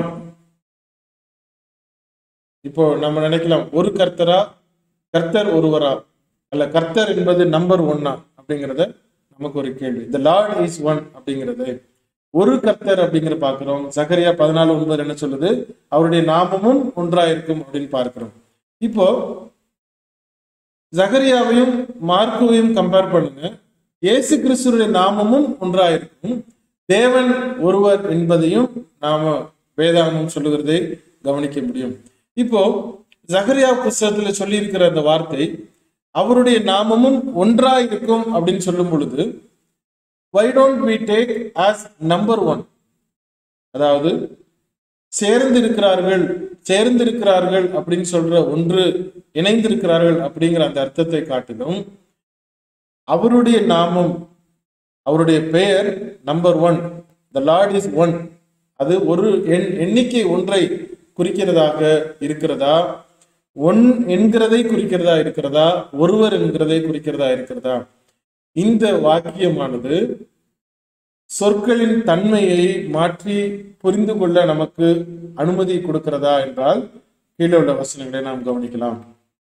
இப்போ நம்ம நினைக்கலாம் ஒரு கர்த்தரா கர்த்தர் ஒருவரா அல்ல கர்த்தர் என்பது நம்பர் ஒன்னா அப்படிங்கிறத நமக்கு ஒரு கேள்வி த லார்ட் இஸ் ஒன் அப்படிங்கிறது ஒரு கர்த்தர் அப்படிங்கிற பார்க்கிறோம் சகரியா பதினாலு ஒன்பது என்ன சொல்லுது அவருடைய நாமமும் ஒன்றாயிருக்கும் அப்படின்னு பார்க்கிறோம் இப்போ ஜகரியாவையும் மார்க்குவையும் கம்பேர் பண்ணுங்க இயேசு கிறிஸ்துடைய நாமமும் ஒன்றாயிருக்கும் தேவன் ஒருவர் என்பதையும் நாம வேதாகமம் சொல்லுகிறதை கவனிக்க முடியும் இப்போ ஜகரியா புஸ்தகத்துல சொல்லி இருக்கிற அந்த வார்த்தை அவருடைய நாமமும் ஒன்றாயிருக்கும் அப்படின்னு சொல்லும் பொழுது why don't we take as number one அதாவது சேர்ந்திருக்கிறார்கள் சேர்ந்திருக்கிறார்கள் அப்படின்னு சொல்ற ஒன்று இணைந்திருக்கிறார்கள் அப்படிங்கிற அந்த அர்த்தத்தை காட்டிலும் அவருடைய நாமம் அவருடைய பெயர் number one the lord is one அது ஒரு எண் எண்ணிக்கை ஒன்றை குறிக்கிறதாக இருக்கிறதா ஒன் என்கிறதை குறிக்கிறதா இருக்கிறதா ஒருவர் என்கிறதை குறிக்கிறதா இருக்கிறதா இந்த வாக்கியமானது சொற்களின் தன்மையை மாற்றி புரிந்து கொள்ள நமக்கு அனுமதி கொடுக்கிறதா என்றால் கீழே உள்ள வசனங்களை நாம் கவனிக்கலாம்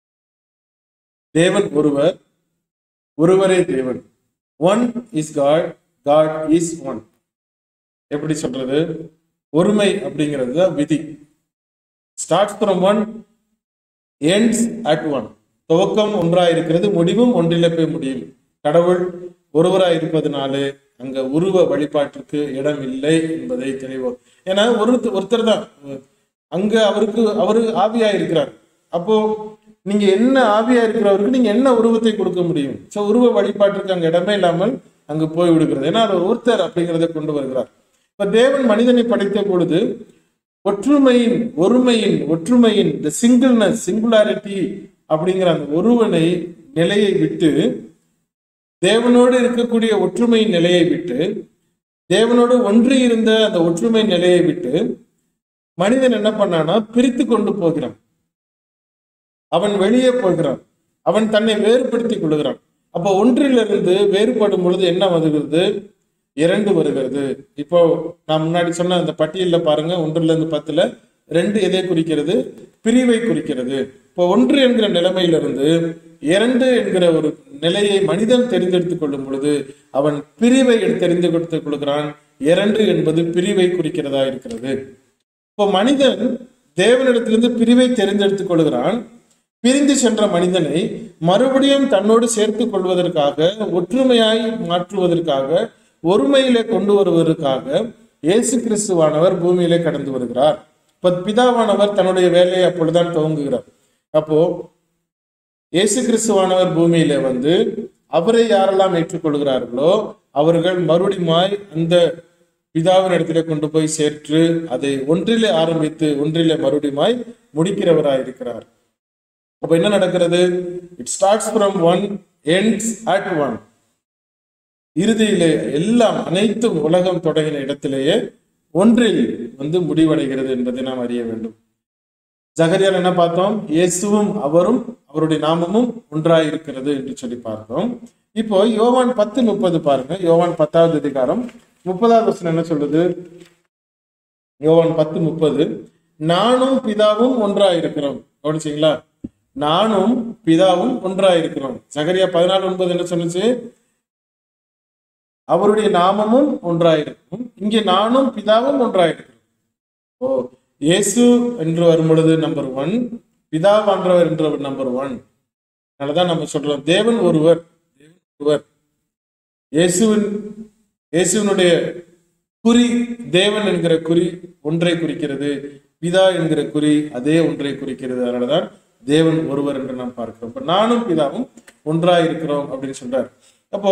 தேவன் ஒருவர் ஒருவரே தேவன் one is god god is one எப்படி சொல்றது ஒருமை அப்படிங்கிறது தான் விதி start from one ends at one துவக்கம் ஒன்றா இருக்கிறது முடிவும் ஒன்றிலே போய் முடியும் கடவுள் ஒருவராய் இருப்பதனாலே அங்க உருவ வழிபாட்டிற்கு இடம் இல்லை என்பதை தெளிவு ஏன்னா ஒரு ஒருத்தர் தான் அங்க அவருக்கு அவரு ஆவியா இருக்கிறார் அப்போ நீங்க என்ன ஆவியா இருக்கிறவருக்கு நீங்க என்ன உருவத்தை கொடுக்க முடியும் சோ உருவ வழிபாட்டிற்கு அங்க இடமே இல்லாமல் அங்கு போய் விடுகிறது ஏன்னா அவர் ஒருத்தர் அப்படிங்கிறத கொண்டு வருகிறார் இப்ப தேவன் மனிதனை படைத்த பொழுது ஒற்றுமையின் ஒருமையின் ஒற்றுமையின் இந்த சிங்கிள்னஸ் சிங்குலாரிட்டி அப்படிங்கிற அந்த ஒருவனை நிலையை விட்டு தேவனோடு இருக்கக்கூடிய ஒற்றுமை நிலையை விட்டு தேவனோடு ஒன்றி இருந்த அந்த ஒற்றுமை நிலையை விட்டு மனிதன் என்ன பண்ணானா பிரித்து கொண்டு போகிறான் அவன் வெளியே போகிறான் அவன் தன்னை வேறுபடுத்திக் கொள்கிறான் அப்போ ஒன்றிலிருந்து வேறுபடும் பொழுது என்ன வருகிறது இரண்டு வருகிறது இப்போ நான் முன்னாடி சொன்ன அந்த பட்டியல்ல பாருங்க ஒன்றுல இருந்து பத்துல ரெண்டு எதை குறிக்கிறது பிரிவை குறிக்கிறது இப்போ ஒன்று என்கிற நிலைமையிலிருந்து இரண்டு என்கிற ஒரு நிலையை மனிதன் தெரிந்தெடுத்துக் கொள்ளும் பொழுது அவன் பிரிவை தெரிந்து கொடுத்துக் கொள்கிறான் இரண்டு என்பது பிரிவை குறிக்கிறதா இருக்கிறது இப்போ மனிதன் தேவனிடத்திலிருந்து பிரிவை தெரிந்தெடுத்துக் கொள்கிறான் பிரிந்து சென்ற மனிதனை மறுபடியும் தன்னோடு சேர்த்துக் கொள்வதற்காக ஒற்றுமையாய் மாற்றுவதற்காக ஒருமையிலே கொண்டு வருவதற்காக இயேசு கிறிஸ்துவானவர் பூமியிலே கடந்து வருகிறார் இப்ப பிதாவானவர் தன்னுடைய வேலையை அப்பொழுதுதான் துவங்குகிறார் அப்போ இயேசு கிறிஸ்துவானவர் பூமியிலே வந்து அவரை யாரெல்லாம் ஏற்றுக்கொள்கிறார்களோ அவர்கள் மறுபடியுமாய் அந்த பிதாவின் இடத்திலே கொண்டு போய் சேர்த்து அதை ஒன்றிலே ஆரம்பித்து ஒன்றிலே மறுபடியுமாய் முடிக்கிறவராய் இருக்கிறார் அப்ப என்ன நடக்கிறது it starts from one ends at one இறுதியிலே எல்லாம் அனைத்தும் உலகம் தொடங்கின இடத்திலேயே ஒன்றில் வந்து முடிவடைகிறது என்பதை நாம் அறிய வேண்டும் ஜகரியால் என்ன பார்த்தோம் இயேசுவும் அவரும் அவருடைய நாமமும் ஒன்றாய் இருக்கிறது என்று சொல்லி பார்த்தோம் இப்போ யோவான் பத்து முப்பது பாருங்க யோவான் பத்தாவது அதிகாரம் முப்பதாவது வசனம் என்ன சொல்லுது யோவான் பத்து முப்பது நானும் பிதாவும் ஒன்றாய் இருக்கிறோம் கவனிச்சீங்களா நானும் பிதாவும் ஒன்றாய் இருக்கிறோம் சகரியா பதினாலு ஒன்பது என்ன சொன்னுச்சு அவருடைய நாமமும் ஒன்றாயிருக்கும் இங்கே நானும் பிதாவும் ஒன்றாயிருக்கிறோம் ஓ இயேசு என்று வரும் பொழுது நம்பர் ஒன் பிதாவான்றவர் என்றவர் நம்பர் ஒன் அதனாலதான் நம்ம சொல்றோம் தேவன் ஒருவர் தேவன் ஒருவர் இயேசுவின் இயேசுவினுடைய குறி தேவன் என்கிற குறி ஒன்றை குறிக்கிறது பிதா என்கிற குறி அதே ஒன்றை குறிக்கிறது அதனாலதான் தேவன் ஒருவர் என்று நாம் பார்க்கிறோம் இப்ப நானும் பிதாவும் ஒன்றாய் இருக்கிறோம் அப்படின்னு சொல்றார் அப்போ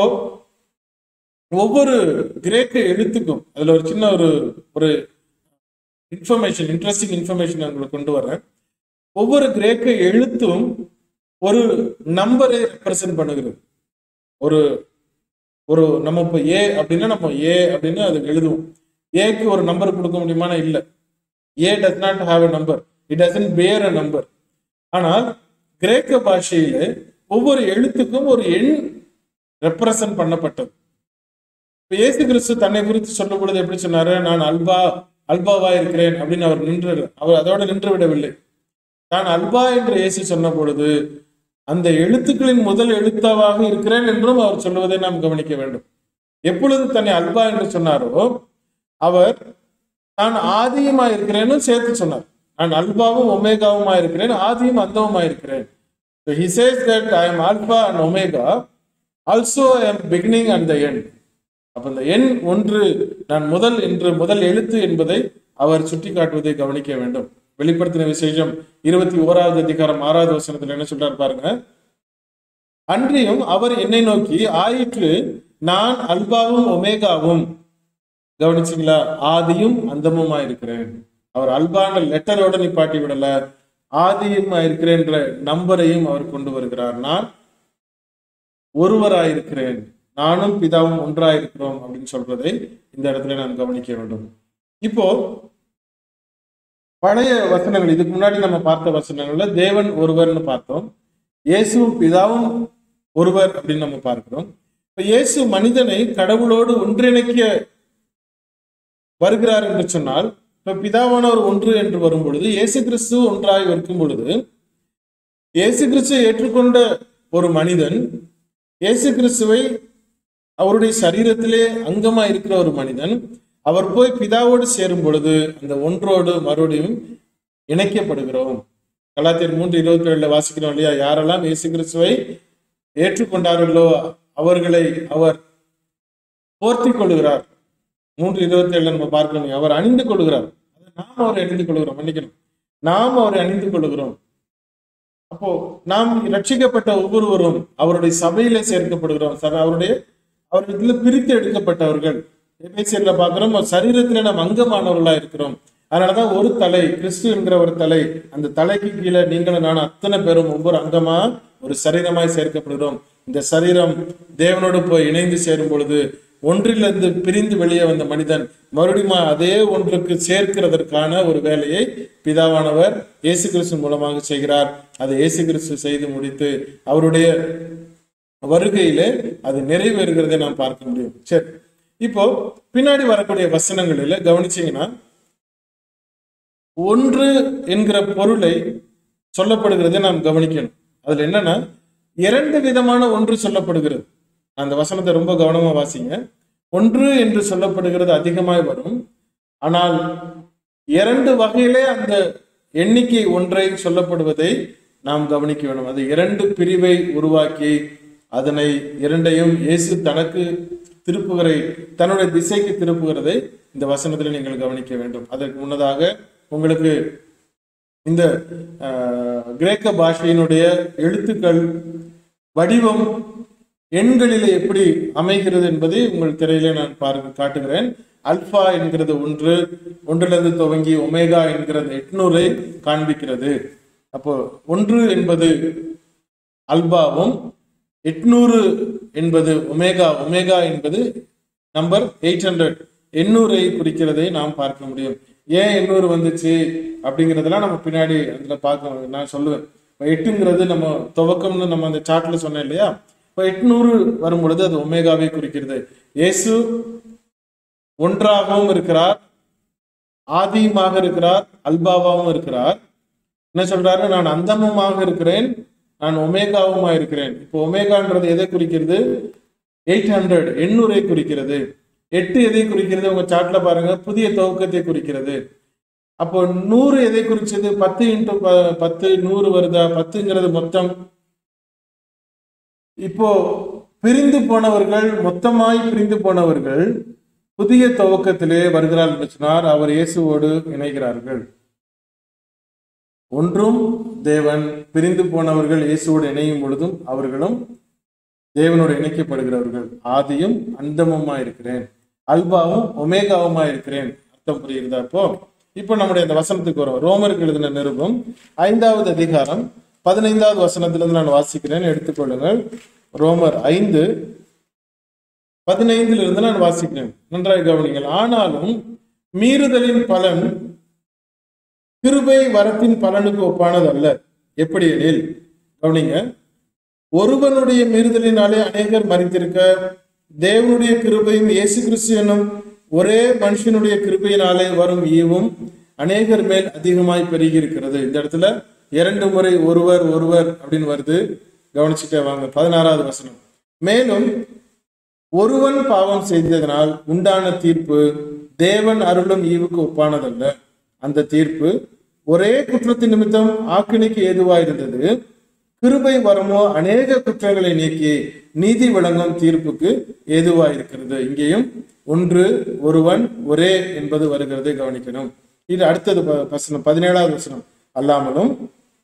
ஒவ்வொரு கிரேக்க எழுத்துக்கும் அதுல ஒரு சின்ன ஒரு ஒரு இன்ஃபர்மேஷன் இன்ட்ரெஸ்டிங் இன்ஃபர்மேஷன் உங்களுக்கு கொண்டு வரேன் ஒவ்வொரு கிரேக்க எழுத்தும் ஒரு நம்பரை ரெப்ரசென்ட் பண்ணுகிறது ஒரு ஒரு நம்ம இப்போ ஏ அப்படின்னா நம்ம ஏ அப்படின்னு அதுக்கு எழுதுவோம் ஏக்கு ஒரு நம்பர் கொடுக்க முடியுமானா இல்லை a does not have a number it doesn't bear a number ஆனால் கிரேக்க பாஷையில ஒவ்வொரு எழுத்துக்கும் ஒரு எண் ரெப்ரசன்ட் பண்ணப்பட்டது இப்ப இயேசு கிறிஸ்து தன்னை குறித்து சொல்லும் பொழுது எப்படி சொன்னாரு நான் அல்பா அல்பாவா இருக்கிறேன் அப்படின்னு அவர் நின்று அவர் அதோட நின்று விடவில்லை நான் அல்பா என்று இயேசு சொன்ன பொழுது அந்த எழுத்துக்களின் முதல் எழுத்தாவாக இருக்கிறேன் என்றும் அவர் சொல்லுவதை நாம் கவனிக்க வேண்டும் எப்பொழுது தன்னை அல்பா என்று சொன்னாரோ அவர் நான் ஆதியுமா இருக்கிறேன்னு சேர்த்து சொன்னார் நான் அல்பாவும் ஒமேகாவுமா இருக்கிறேன் ஆதியும் அந்தவுமா இருக்கிறேன் So he says that I am alpha and omega. Also I am beginning and the end. அப்ப இந்த எண் ஒன்று நான் முதல் என்று முதல் எழுத்து என்பதை அவர் சுட்டி காட்டுவதை கவனிக்க வேண்டும் வெளிப்படுத்தின விசேஷம் இருபத்தி ஓராவது அதிகாரம் ஆறாவது வசனத்துல என்ன சொல்றாரு பாருங்க அன்றியும் அவர் என்னை நோக்கி ஆயிற்று நான் அல்பாவும் ஒமேகாவும் கவனிச்சிங்களா ஆதியும் அந்தமுமா இருக்கிறேன் அவர் அல்பான்ற லெட்டரோட நிப்பாட்டி விடல ஆதியுமா இருக்கிறேன்ற நம்பரையும் அவர் கொண்டு வருகிறார் நான் ஒருவராயிருக்கிறேன் நானும் பிதாவும் ஒன்றாயிருக்கிறோம் அப்படின்னு சொல்றதை இந்த இடத்துல நாம் கவனிக்க வேண்டும் இப்போ பழைய வசனங்கள் இதுக்கு முன்னாடி நம்ம பார்த்த வசனங்கள்ல தேவன் ஒருவர்னு பார்த்தோம் இயேசுவும் பிதாவும் ஒருவர் அப்படின்னு நம்ம பார்க்கிறோம் இப்ப இயேசு மனிதனை கடவுளோடு ஒன்றிணைக்க வருகிறார் என்று சொன்னால் இப்ப பிதாவானவர் ஒன்று என்று வரும் பொழுது இயேசு கிறிஸ்து ஒன்றாய் இருக்கும் பொழுது இயேசு கிறிஸ்துவை ஏற்றுக்கொண்ட ஒரு மனிதன் இயேசு கிறிஸ்துவை அவருடைய சரீரத்திலே அங்கமா இருக்கிற ஒரு மனிதன் அவர் போய் பிதாவோடு சேரும் பொழுது அந்த ஒன்றோடு மறுபடியும் இணைக்கப்படுகிறோம் கலாத்தியர் மூன்று இருபத்தி ஏழுல வாசிக்கிறோம் இல்லையா யாரெல்லாம் இயேசு கிறிஸ்துவை ஏற்றுக்கொண்டார்களோ அவர்களை அவர் போர்த்தி கொள்ளுகிறார் மூன்று இருபத்தி ஏழுல நம்ம பார்க்கணும் அவர் அணிந்து கொள்ளுகிறார் அதை நாம் அவரை அணிந்து கொள்கிறோம் மன்னிக்கணும் நாம் அவரை அணிந்து கொள்ளுகிறோம் அப்போ நாம் ரட்சிக்கப்பட்ட ஒவ்வொருவரும் அவருடைய சபையில சேர்க்கப்படுகிறோம் சபை அவருடைய அவர்களிடத்துல பிரித்து எடுக்கப்பட்டவர்கள் எபேசியர்ல பார்க்கிறோம் ஒரு சரீரத்துல நாம் அங்கமானவர்களா இருக்கிறோம் அதனாலதான் ஒரு தலை கிறிஸ்து என்கிற ஒரு தலை அந்த தலைக்கு கீழே நீங்களும் நானும் அத்தனை பேரும் ஒவ்வொரு அங்கமா ஒரு சரீரமாய் சேர்க்கப்படுகிறோம் இந்த சரீரம் தேவனோடு போய் இணைந்து சேரும் பொழுது ஒன்றிலிருந்து பிரிந்து வெளியே வந்த மனிதன் மறுபடியும் அதே ஒன்றுக்கு சேர்க்கிறதற்கான ஒரு வேலையை பிதாவானவர் இயேசு கிறிஸ்து மூலமாக செய்கிறார் அதை இயேசு கிறிஸ்து செய்து முடித்து அவருடைய வருகையிலே அது நிறைவேறுகிறதை நாம் பார்க்க முடியும் சரி இப்போ பின்னாடி வரக்கூடிய வசனங்களில கவனிச்சீங்கன்னா ஒன்று என்கிற பொருளை சொல்லப்படுகிறதை நாம் கவனிக்கணும் அதுல என்னன்னா இரண்டு விதமான ஒன்று சொல்லப்படுகிறது அந்த வசனத்தை ரொம்ப கவனமா வாசிங்க ஒன்று என்று சொல்லப்படுகிறது அதிகமாய் வரும் ஆனால் இரண்டு வகையிலே அந்த எண்ணிக்கை ஒன்றை சொல்லப்படுவதை நாம் கவனிக்க வேண்டும் அது இரண்டு பிரிவை உருவாக்கி அதனை இரண்டையும் இயேசு தனக்கு திருப்புகரை தன்னுடைய திசைக்கு திருப்புகிறதை இந்த வசனத்தில் நீங்கள் கவனிக்க வேண்டும் அதற்கு முன்னதாக உங்களுக்கு இந்த ஆஹ், கிரேக்க பாஷையினுடைய எழுத்துக்கள் வடிவம் எண்களிலே எப்படி அமைகிறது என்பதை உங்கள் திரையிலே நான் பார்க்க காட்டுகிறேன் அல்பா என்கிறது ஒன்று ஒன்றிலிருந்து துவங்கி ஒமேகா என்கிறது எட்நூறை காண்பிக்கிறது அப்போ ஒன்று என்பது அல்பாவும் எட்நூறு என்பது ஒமேகா ஒமேகா என்பது நம்பர் எயிட் ஹண்ட்ரட் எண்ணூரை குறிக்கிறதை நாம் பார்க்க முடியும் ஏன் எண்ணூறு வந்துச்சு அப்படிங்கிறதெல்லாம் நம்ம பின்னாடி அதுல பார்க்க நான் சொல்லுவேன் இப்போ எட்டுங்கிறது நம்ம துவக்கம்னு நம்ம அந்த சார்ட்ல சொன்னேன் இல்லையா இப்போ எட்நூறு வரும் பொழுது அது ஒமேகாவை குறிக்கிறது இயேசு ஒன்றாகவும் இருக்கிறார் ஆதியுமாக இருக்கிறார் அல்பாவாகவும் இருக்கிறார் என்ன சொல்றாரு நான் அந்தமுமாக இருக்கிறேன் நான் ஒமேகாவுமா இருக்கிறேன் இப்போ ஒமேகான்றது எதை குறிக்கிறது எயிட் ஹண்ட்ரட் எண்ணூரை குறிக்கிறது எட்டு எதை குறிக்கிறது உங்க சார்ட்ல பாருங்க புதிய துவக்கத்தை குறிக்கிறது அப்போ நூறு எதை குறிச்சது பத்து இன்ட்டு பத்து நூறு வருதா பத்துங்கிறது மொத்தம் இப்போ பிரிந்து போனவர்கள் மொத்தமாய் பிரிந்து போனவர்கள் புதிய துவக்கத்திலே வருகிறார் என்று சொன்னார் அவர் இயேசுவோடு இணைகிறார்கள் ஒன்றும் தேவன் பிரிந்து போனவர்கள் இயேசுவோடு இணையும் பொழுதும் அவர்களும் தேவனோடு இணைக்கப்படுகிறவர்கள் ஆதியும் அந்தமுமா இருக்கிறேன் அல்பாவும் ஒமேகாவுமா இருக்கிறேன் அர்த்தம் புரியுதா இப்போ இப்போ நம்முடைய இந்த வசனத்துக்கு வரும் ரோமருக்கு எழுதின நிருபம் ஐந்தாவது அதிகாரம் பதினைந்தாவது வசனத்திலிருந்து நான் வாசிக்கிறேன் எடுத்துக்கொள்ளுங்கள் ரோமர் ஐந்து பதினைந்தில் இருந்து நான் வாசிக்கிறேன் நன்றாக கவனிங்கள் ஆனாலும் மீறுதலின் பலன் கிருபை வரத்தின் பலனுக்கு ஒப்பானது அல்ல எப்படி எனில் கவனிங்க ஒருவனுடைய மீறுதலினாலே அநேகர் மறித்திருக்க தேவனுடைய கிருபையும் இயேசு கிறிஸ்து என்னும் ஒரே மனுஷனுடைய கிருபையினாலே வரும் ஈவும் அநேகர் மேல் அதிகமாய் பெருகி இருக்கிறது இந்த இடத்துல இரண்டு முறை ஒருவர் ஒருவர் அப்படின்னு வருது கவனிச்சுட்டே வாங்க பதினாறாவது வசனம் மேலும் ஒருவன் பாவம் செய்ததனால் உண்டான தீர்ப்பு தேவன் அருளும் ஈவுக்கு ஒப்பானதல்ல அந்த தீர்ப்பு ஒரே குற்றத்தின் நிமித்தம் ஆக்கினைக்கு ஏதுவாயிருந்தது கிருபை வரமோ அநேக குற்றங்களை நீக்கி நீதி வழங்கும் தீர்ப்புக்கு ஏதுவாயிருக்கிறது இங்கேயும் ஒன்று ஒருவன் ஒரே என்பது வருகிறதை கவனிக்கணும் இது அடுத்தது ப- வசனம் பதினேழாவது வசனம் அல்லாமலும்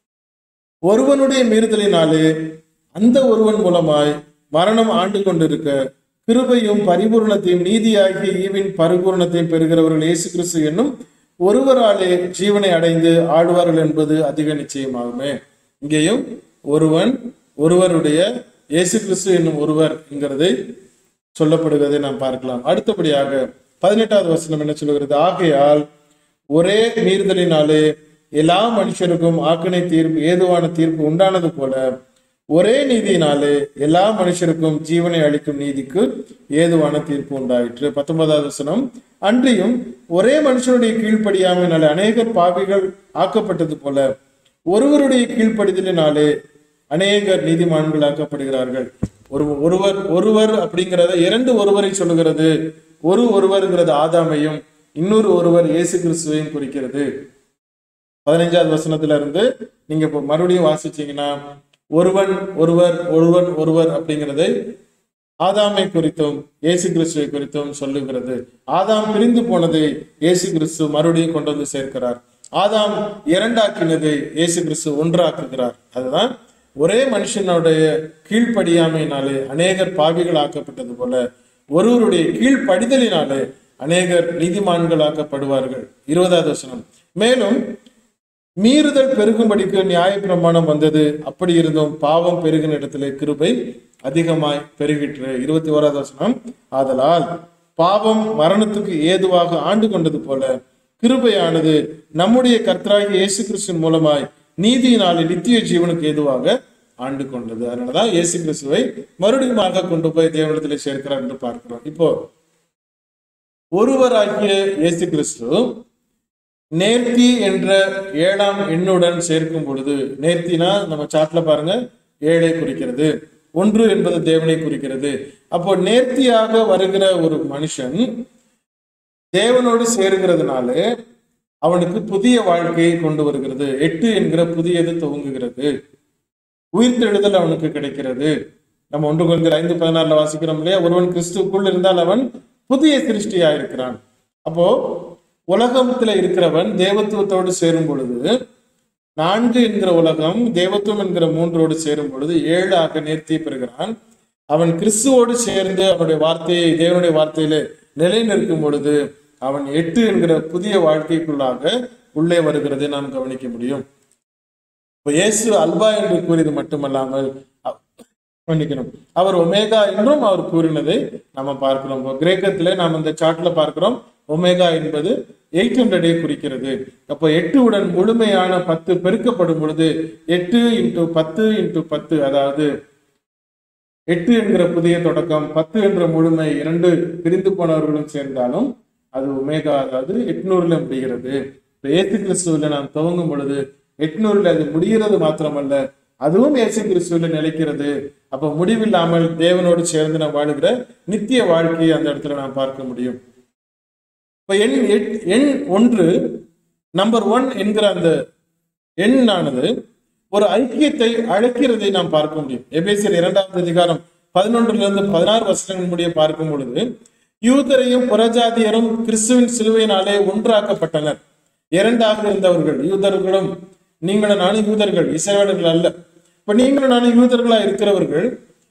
ஒருவனுடைய மீறுதலினாலே அந்த ஒருவன் மூலமாய் மரணம் ஆண்டு கொண்டிருக்க கிருபையும் பரிபூர்ணத்தையும் நீதியாகிய ஈவின் பரிபூர்ணத்தையும் பெறுகிறவர்கள் இயேசு கிறிஸ்து என்னும் ஒருவராலே ஜீவனை அடைந்து ஆடுவார்கள் என்பது அதிக நிச்சயமாகுமே இங்கேயும் ஒருவன் ஒருவருடைய இயேசு கிறிஸ்து என்னும் ஒருவர் என்கிறதை சொல்லப்படுவதை நாம் பார்க்கலாம் அடுத்தபடியாக பதினெட்டாவது வசனம் என்ன சொல்கிறது ஆகையால் ஒரே மீறுதலினாலே எல்லா மனுஷருக்கும் ஆக்கினை தீர்ப்பு ஏதுவான தீர்ப்பு உண்டானது போல ஒரே நீதியினாலே எல்லா மனுஷருக்கும் ஜீவனை அளிக்கும் நீதிக்கு ஏதுவான தீர்ப்பு உண்டாயிற்று பத்தொன்பதாவது வசனம் அன்றியும் ஒரே மனுஷனுடைய கீழ்ப்படியாமையினாலே அநேகர் பாவிகள் ஆக்கப்பட்டது போல ஒருவருடைய கீழ்ப்படிதலினாலே அநேகர் நீதிமான்களாக்கப்படுகிறார்கள் ஒரு ஒருவர் ஒருவர் அப்படிங்கிறத இரண்டு ஒருவரை சொல்லுகிறது ஒரு ஒருவருங்கிறது ஆதாமையும் இன்னொரு ஒருவர் இயேசு கிறிஸ்துவையும் குறிக்கிறது பதினைஞ்சாவது வசனத்துல இருந்து நீங்க இப்போ மறுபடியும் வாசிச்சீங்கன்னா ஒருவன் ஒருவர் ஒருவன் ஒருவர் அப்படிங்கிறதை ஆதாமை குறித்தும் இயேசு கிறிஸ்துவை குறித்தும் சொல்லுகிறது ஆதாம் பிரிந்து போனதை இயேசு கிறிஸ்து மறுபடியும் கொண்டு வந்து சேர்க்கிறார் ஆதாம் இரண்டாக்கினதை இயேசு கிறிஸ்து ஒன்றாக்குகிறார் அதுதான் ஒரே மனுஷனுடைய கீழ்ப்படியாமையினாலே அநேகர் பாவிகள் ஆக்கப்பட்டது போல ஒருவருடைய கீழ்ப்படிதலினாலே அநேகர் நீதிமான்களாக்கப்படுவார்கள் இருபதாவது வசனம் மேலும் மீறுதல் பெருகும்படிக்கு நியாயப்பிரமாணம் வந்தது அப்படி இருந்தும் பாவம் பெருகின இடத்திலே கிருபை அதிகமாய் பெருகிற்று இருபத்தி ஓராவது வசனம் ஆதலால் பாவம் மரணத்துக்கு ஏதுவாக ஆண்டு கொண்டது போல கிருபையானது நம்முடைய கர்த்தராகிய இயேசு கிறிஸ்துவின் மூலமாய் நீதியினாலே நித்திய ஜீவனுக்கு ஏதுவாக ஆண்டு கொண்டது அதனாலதான் இயேசு கிறிஸ்துவை மறுபடியுமாக கொண்டு போய் தேவனிடத்திலே சேர்க்கிறார் என்று பார்க்கிறோம் இப்போ ஒருவராகிய இயேசு கிறிஸ்து நேர்த்தி என்ற ஏழாம் எண்ணுடன் சேர்க்கும் பொழுது நேர்த்தினா நம்ம சாட்ல பாருங்க ஏழை குறிக்கிறது ஒன்று என்பது தேவனை குறிக்கிறது அப்போ நேர்த்தியாக வருகிற ஒரு மனுஷன் தேவனோடு சேருகிறதுனால அவனுக்கு புதிய வாழ்க்கையை கொண்டு வருகிறது எட்டு என்கிற புதியது துவங்குகிறது உயிர்த்தெழுதல் அவனுக்கு கிடைக்கிறது நம்ம ஒன்று கொஞ்சம் ஐந்து பதினாறுல வாசிக்கிறோம் இல்லையா ஒருவன் கிறிஸ்துக்குள் இருந்தால் அவன் புதிய சிருஷ்டியா இருக்கிறான் அப்போ உலகத்துல இருக்கிறவன் தேவத்துவத்தோடு சேரும் பொழுது நான்கு என்கிற உலகம் தேவத்துவம் என்கிற மூன்றோடு சேரும் பொழுது ஏழு ஆக நேர்த்தி பெறுகிறான் அவன் கிறிஸ்துவோடு சேர்ந்து அவனுடைய வார்த்தையை தேவனுடைய வார்த்தையில நிலைநிற்கும் பொழுது அவன் எட்டு என்கிற புதிய வாழ்க்கைக்குள்ளாக உள்ளே வருகிறதை நாம் கவனிக்க முடியும் இப்ப இயேசு அல்பா என்று கூறியது மட்டுமல்லாமல் அ- மன்னிக்கணும் அவர் ஒமேகா என்றும் அவர் கூறினதை நம்ம பார்க்கிறோம் இப்போ கிரேக்கத்திலே நாம் இந்த சார்ட்ல பார்க்கிறோம் ஒமேகா என்பது எயிட் ஹண்ட்ரடை குறிக்கிறது அப்போ எட்டு உடன் முழுமையான பத்து பெருக்கப்படும் பொழுது எட்டு இன்ட்டு பத்து இன்ட்டு பத்து அதாவது எட்டு என்கிற புதிய தொடக்கம் பத்து என்ற முழுமை இரண்டு பிரிந்து போனவர்களும் சேர்ந்தாலும் அது ஒமேகா அதாவது எட்நூறுல முடிகிறது இப்ப ஏசு கிறிஸ்துவில நாம் துவங்கும் பொழுது எட்நூறுல அது முடிகிறது மாத்திரமல்ல அதுவும் இயேசு கிறிஸ்துவில நிலைக்கிறது அப்ப முடிவில்லாமல் தேவனோடு சேர்ந்து நாம் வாழுகிற நித்திய வாழ்க்கையை அந்த இடத்துல நாம் பார்க்க முடியும் இப்ப எண் எட்- எண் ஒன்று நம்பர் ஒன் என்கிற அந்த எண்ணானது ஒரு ஐக்கியத்தை அழைக்கிறதை நாம் பார்க்க முடியும் எபேசியர் இரண்டாவது அதிகாரம் பதினொன்றுல இருந்து பதினாறு வசனங்கள் முடிய பார்க்கும் பொழுது யூதரையும் புறஜாதியரும் கிறிஸ்துவின் சிலுவையினாலே ஒன்றாக்கப்பட்டனர் இரண்டாக இருந்தவர்கள் யூதர்களும் நீங்களும் நானும் யூதர்கள் இஸ்ரவேலர்கள் அல்ல இப்ப நீங்களும் நானும் யூதர்களா இருக்கிறவர்கள்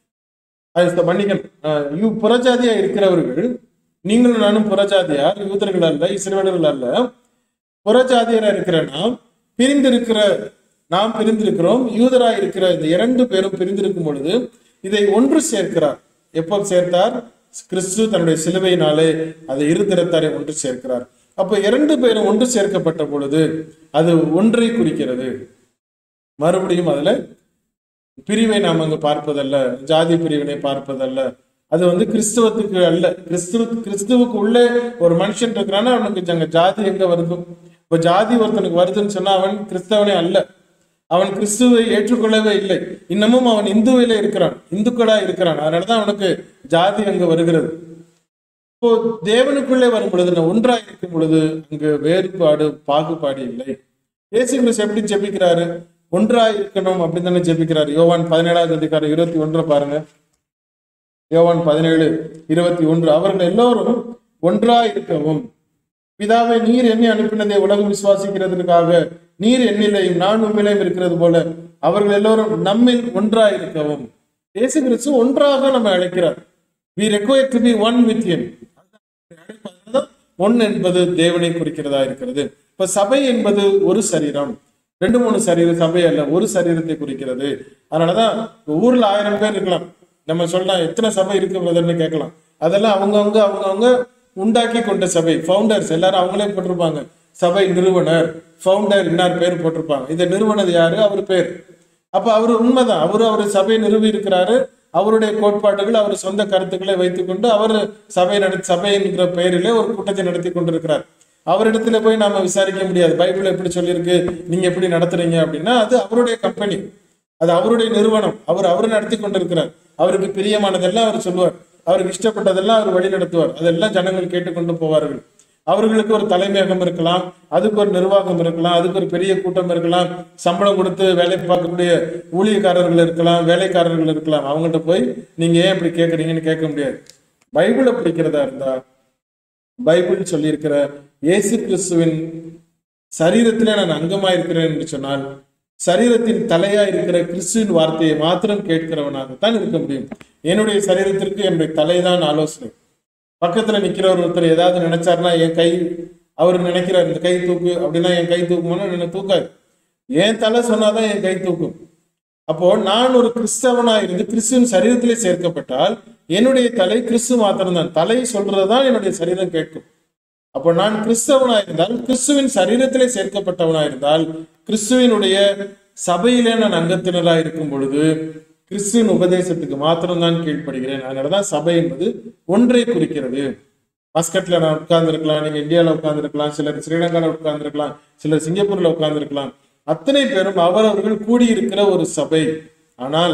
அது மன்னிக்கணும் அஹ் யூ புறஜாதியா இருக்கிறவர்கள் நீங்களும் நானும் புறஜாதியார் யூதர்கள் அல்ல இஸ்ரவேலர்கள் அல்ல புறஜாதியரா இருக்கிற நாம் பிரிந்திருக்கிற நாம் பிரிந்திருக்கிறோம் யூதரா இருக்கிற இந்த இரண்டு பேரும் பிரிந்திருக்கும் பொழுது இதை ஒன்று சேர்க்கிறார் எப்போ சேர்த்தார் கிறிஸ்து தன்னுடைய சிலுவையினாலே அதை இரு திறத்தாரை ஒன்று சேர்க்கிறார் அப்ப இரண்டு பேரும் ஒன்று சேர்க்கப்பட்ட பொழுது அது ஒன்றை குறிக்கிறது மறுபடியும் அதுல பிரிவை நாம் அங்கு பார்ப்பதல்ல ஜாதி பிரிவினை பார்ப்பதல்ல அது வந்து கிறிஸ்துவத்துக்கு அல்ல கிறிஸ்துவ கிறிஸ்துவுக்கு உள்ளே ஒரு மனுஷன் இருக்கிறான்னா அவனுக்கு அங்க ஜாதி எங்க வருது இப்ப ஜாதி ஒருத்தனுக்கு வருதுன்னு சொன்னா அவன் கிறிஸ்தவனே அல்ல அவன் கிறிஸ்துவை ஏற்றுக்கொள்ளவே இல்லை இன்னமும் அவன் இந்துவில இருக்கிறான் இந்துக்களா இருக்கிறான் அதனாலதான் அவனுக்கு ஜாதி அங்க வருகிறது இப்போ தேவனுக்குள்ளே வரும் பொழுது நான் ஒன்றாய் இருக்கும் பொழுது அங்கு வேறுபாடு பாகுபாடு இல்லை இயேசு கிறிஸ்து எப்படி ஜெபிக்கிறாரு ஒன்றாய் இருக்கணும் அப்படின்னு தானே ஜெபிக்கிறாரு யோவான் பதினேழாவது அதிகாரம் இருபத்தி ஒன்றை பாருங்க யோவான் பதினேழு இருபத்தி ஒன்று அவர்கள் எல்லோரும் ஒன்றாய் இருக்கவும் பிதாவை நீர் என்னை அனுப்பினதை உலகம் விசுவாசிக்கிறதுக்காக நீர் என்னிலையும் நான் உண்மையிலையும் இருக்கிறது போல அவர்கள் எல்லோரும் நம்மில் ஒன்றாய் இருக்கவும் இயேசு கிறிஸ்து ஒன்றாக நம்ம அழைக்கிறார் we require to be one with him one என்பது தேவனை குறிக்கிறதா இருக்கிறது இப்ப சபை என்பது ஒரு சரீரம் ரெண்டு மூணு சரீர சபை அல்ல ஒரு சரீரத்தை குறிக்கிறது அதனாலதான் ஊர்ல ஆயிரம் பேர் இருக்கலாம் நம்ம சொல்லலாம் எத்தனை சபை இருக்கு பிரதர்னு கேட்கலாம் அதெல்லாம் அவங்கவங்க அவங்கவங்க உண்டாக்கி கொண்ட சபை ஃபவுண்டர்ஸ் எல்லாரும் அவங்களே போட்டிருப்பாங்க சபை நிறுவனர் ஃபவுண்டர் இன்னார் பேர் போட்டிருப்பாங்க இதை நிறுவனது யாரு அவர் பேர் அப்ப அவர் உண்மைதான் அவரு அவர் சபையை நிறுவி இருக்கிறாரு அவருடைய கோட்பாடுகள் அவர் சொந்த கருத்துக்களை வைத்துக்கொண்டு அவர் சபை நடத்தி சபை என்கிற பெயரிலே ஒரு கூட்டத்தை நடத்தி கொண்டிருக்கிறார் அவரிடத்துல போய் நாம விசாரிக்க முடியாது பைபிள் எப்படி சொல்லியிருக்கு நீங்க எப்படி நடத்துறீங்க அப்படின்னா அது அவருடைய கம்பெனி அது அவருடைய நிறுவனம் அவர் அவர் நடத்தி கொண்டிருக்கிறார் அவருக்கு பிரியமானதெல்லாம் அவர் சொல்லுவார் அவருக்கு இஷ்டப்பட்டதெல்லாம் அவர் வழி நடத்துவார் அதெல்லாம் ஜனங்கள் கேட்டுக்கொண்டு போவார்கள் அவர்களுக்கு ஒரு தலைமையகம் இருக்கலாம் அதுக்கு ஒரு நிர்வாகம் இருக்கலாம் அதுக்கு ஒரு பெரிய கூட்டம் இருக்கலாம் சம்பளம் கொடுத்து வேலை பார்க்கக்கூடிய ஊழியக்காரர்கள் இருக்கலாம் வேலைக்காரர்கள் இருக்கலாம் அவங்கள்ட்ட போய் நீங்க ஏன் இப்படி கேட்குறீங்கன்னு கேட்க முடியாது பைபிளை பிடிக்கிறதா இருந்தா பைபிள் சொல்லியிருக்கிற இயேசு கிறிஸ்துவின் சரீரத்திலே நான் அங்கமா இருக்கிறேன் என்று சொன்னால் சரீரத்தின் தலையா இருக்கிற கிறிஸ்துவின் வார்த்தையை மாத்திரம் கேட்கிறவனாகத்தான் இருக்க முடியும் என்னுடைய சரீரத்திற்கு என்னுடைய தலைதான் ஆலோசனை பக்கத்துல நிக்கிறவர் ஒருத்தர் ஏதாவது நினைச்சாருன்னா என் கை அவர் நினைக்கிறார் இந்த கை தூக்கு அப்படின்னா என் கை தூக்குமானா என்ன தூக்காது என் தலை சொன்னாதான் என் கை தூக்கும் அப்போ நான் ஒரு கிறிஸ்தவனா இருந்து கிறிஸ்துவின் சரீரத்திலே சேர்க்கப்பட்டால் என்னுடைய தலை கிறிஸ்து மாத்திரம்தான் தலை சொல்றதுதான் என்னுடைய சரீரம் கேட்கும் அப்போ நான் கிறிஸ்தவனா இருந்தால் கிறிஸ்துவின் சரீரத்திலே சேர்க்கப்பட்டவனா இருந்தால் கிறிஸ்துவினுடைய சபையிலே நான் அங்கத்தினரா இருக்கும் பொழுது கிறிஸ்துவின் உபதேசத்துக்கு மாத்திரம்தான் கீழ்ப்படுகிறேன் அதனாலதான் சபை என்பது ஒன்றை குறிக்கிறது மஸ்கட்ல நான் உட்கார்ந்துருக்கலாம் நீங்க இந்தியாவில் உட்கார்ந்துருக்கலாம் சிலர் ஸ்ரீலங்கால உட்கார்ந்துருக்கலாம் சிலர் சிங்கப்பூர்ல உட்கார்ந்துருக்கலாம் அத்தனை பேரும் அவரவர்கள் கூடியிருக்கிற ஒரு சபை ஆனால்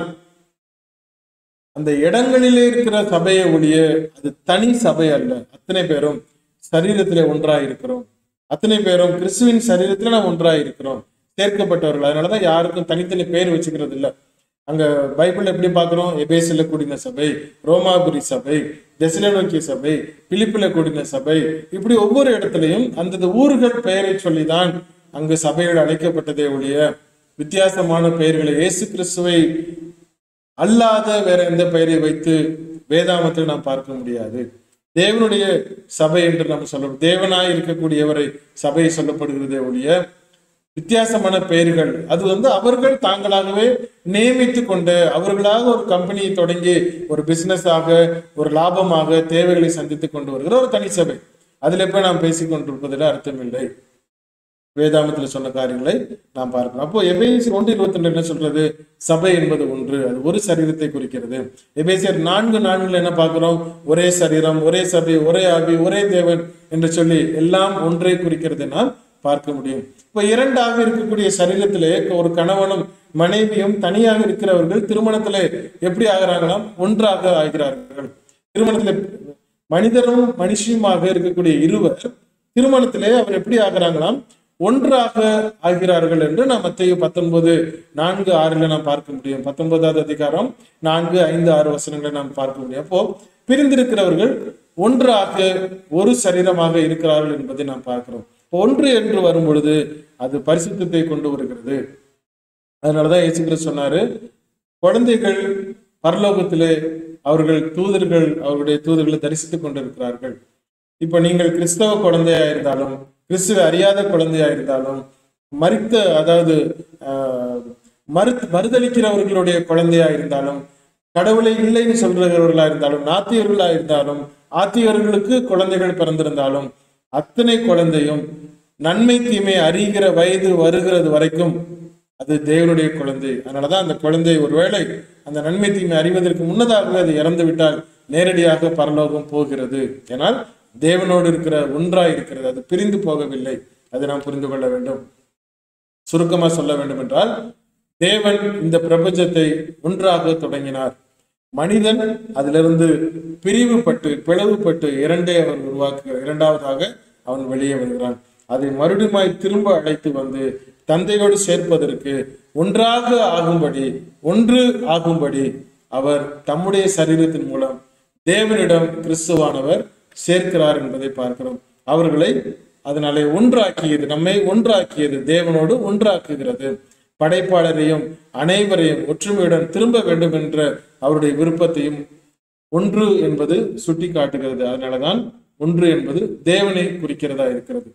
அந்த இடங்களிலே இருக்கிற சபையை ஒழிய அது தனி சபை அல்ல அத்தனை பேரும் சரீரத்திலே ஒன்றாய் இருக்கிறோம் அத்தனை பேரும் கிறிஸ்துவின் சரீரத்துல நாம் ஒன்றாய் இருக்கிறோம் சேர்க்கப்பட்டவர்கள் அதனாலதான் யாருக்கும் தனித்தனி பேர் வச்சுக்கிறது இல்ல அங்க பைபிள் எப்படி பார்க்கிறோம் எபேசில கூடின சபை ரோமாபுரி சபை தெசலோனிக்கிய சபை பிலிப்பில கூடின சபை இப்படி ஒவ்வொரு இடத்துலையும் அந்தந்த ஊர்கள் பெயரை சொல்லிதான் அங்கு சபைகள் அழைக்கப்பட்டதே ஒழிய வித்தியாசமான பெயர்களை இயேசு கிறிஸ்துவை அல்லாத வேற எந்த பெயரை வைத்து வேதாமத்தில் நாம் பார்க்க முடியாது தேவனுடைய சபை என்று நாம் சொல்ல தேவனாய் இருக்கக்கூடியவரை சபை சொல்லப்படுகிறதே ஒழிய வித்தியாசமான பெயர்கள் அது வந்து அவர்கள் தாங்களாகவே நியமித்து கொண்டு அவர்களாக ஒரு கம்பெனியை தொடங்கி ஒரு பிசினஸ் ஆக ஒரு லாபமாக தேவைகளை சந்தித்து கொண்டு வருகிற ஒரு தனி சபை அதுல போய் நாம் பேசிக் கொண்டிருப்பதில் அர்த்தமில்லை வேதாமத்துல சொன்ன காரியங்களை நாம் பார்க்கிறோம் அப்போ எபேசியர் ஒன்று இருபத்தி ரெண்டு என்ன சொல்றது சபை என்பது ஒன்று அது ஒரு சரீரத்தை குறிக்கிறது எபேசியர் நான்கு நான்குல என்ன பார்க்கிறோம் ஒரே சரீரம் ஒரே சபை ஒரே ஆவி ஒரே தேவன் என்று சொல்லி எல்லாம் ஒன்றை குறிக்கிறது நாம் பார்க்க முடியும் இப்ப இரண்டாக இருக்கக்கூடிய சரீரத்திலே ஒரு கணவனும் மனைவியும் தனியாக இருக்கிறவர்கள் திருமணத்திலே எப்படி ஆகிறாங்களாம் ஒன்றாக ஆகிறார்கள் திருமணத்திலே மனிதரும் மனுஷியுமாக இருக்கக்கூடிய இருவர் திருமணத்திலே அவர் எப்படி ஆகிறாங்களாம் ஒன்றாக ஆகிறார்கள் என்று நாம் மத்திய பத்தொன்பது நான்கு ஆறுல நாம் பார்க்க முடியும் பத்தொன்பதாவது அதிகாரம் நான்கு ஐந்து ஆறு வசனங்களை நாம் பார்க்க முடியும் அப்போ பிரிந்திருக்கிறவர்கள் ஒன்றாக ஒரு சரீரமாக இருக்கிறார்கள் என்பதை நாம் பார்க்கிறோம் ஒன்று என்று வரும் பொழுது அது பரிசுத்தத்தை கொண்டு வருகிறது அதனாலதான் இயேசு கிறிஸ்து சொன்னாரு குழந்தைகள் பரலோகத்திலே அவர்கள் தூதர்கள் அவர்களுடைய தூதர்களை தரிசித்துக் கொண்டிருக்கிறார்கள் இப்ப நீங்கள் கிறிஸ்தவ குழந்தையா இருந்தாலும் கிறிஸ்துவ அறியாத குழந்தையா இருந்தாலும் மறித்த அதாவது ஆஹ், மறு மறுதளிக்கிறவர்களுடைய குழந்தையா இருந்தாலும் கடவுளை இல்லைன்னு சொல்றவர்களா இருந்தாலும் நாத்தியர்களா இருந்தாலும் ஆத்தியர்களுக்கு குழந்தைகள் பிறந்திருந்தாலும் அத்தனை குழந்தையும் நன்மை தீமை அறிகிற வயது வருகிறது வரைக்கும் அது தேவனுடைய குழந்தை அதனாலதான் அந்த குழந்தை ஒருவேளை அந்த நன்மை தீமை அறிவதற்கு முன்னதாகவே அது இறந்து விட்டால் நேரடியாக பரலோகம் போகிறது ஏனால் தேவனோடு இருக்கிற ஒன்றாய் இருக்கிறது அது பிரிந்து போகவில்லை அதை நாம் புரிந்து கொள்ள வேண்டும் சுருக்கமா சொல்ல வேண்டும் என்றால் தேவன் இந்த பிரபஞ்சத்தை ஒன்றாக தொடங்கினார் மனிதன் அதிலிருந்து பிரிவுபட்டு பிளவுபட்டு இரண்டே அவர் உருவாக்குகிறார் இரண்டாவதாக அவன் வெளியே வருகிறான் அதை மறுபடியுமாய் திரும்ப அழைத்து வந்து தந்தையோடு சேர்ப்பதற்கு ஒன்றாக ஆகும்படி ஒன்று ஆகும்படி அவர் தம்முடைய சரீரத்தின் மூலம் தேவனிடம் கிறிஸ்துவானவர் சேர்க்கிறார் என்பதை பார்க்கிறோம் அவர்களை அதனாலே ஒன்றாக்கியது நம்மை ஒன்றாக்கியது தேவனோடு ஒன்றாக்குகிறது படைப்பாளரையும் அனைவரையும் ஒற்றுமையுடன் திரும்ப வேண்டும் என்ற அவருடைய விருப்பத்தையும் ஒன்று என்பது சுட்டி காட்டுகிறது அதனாலதான் ஒன்று என்பது தேவனை குறிக்கிறதா இருக்கிறது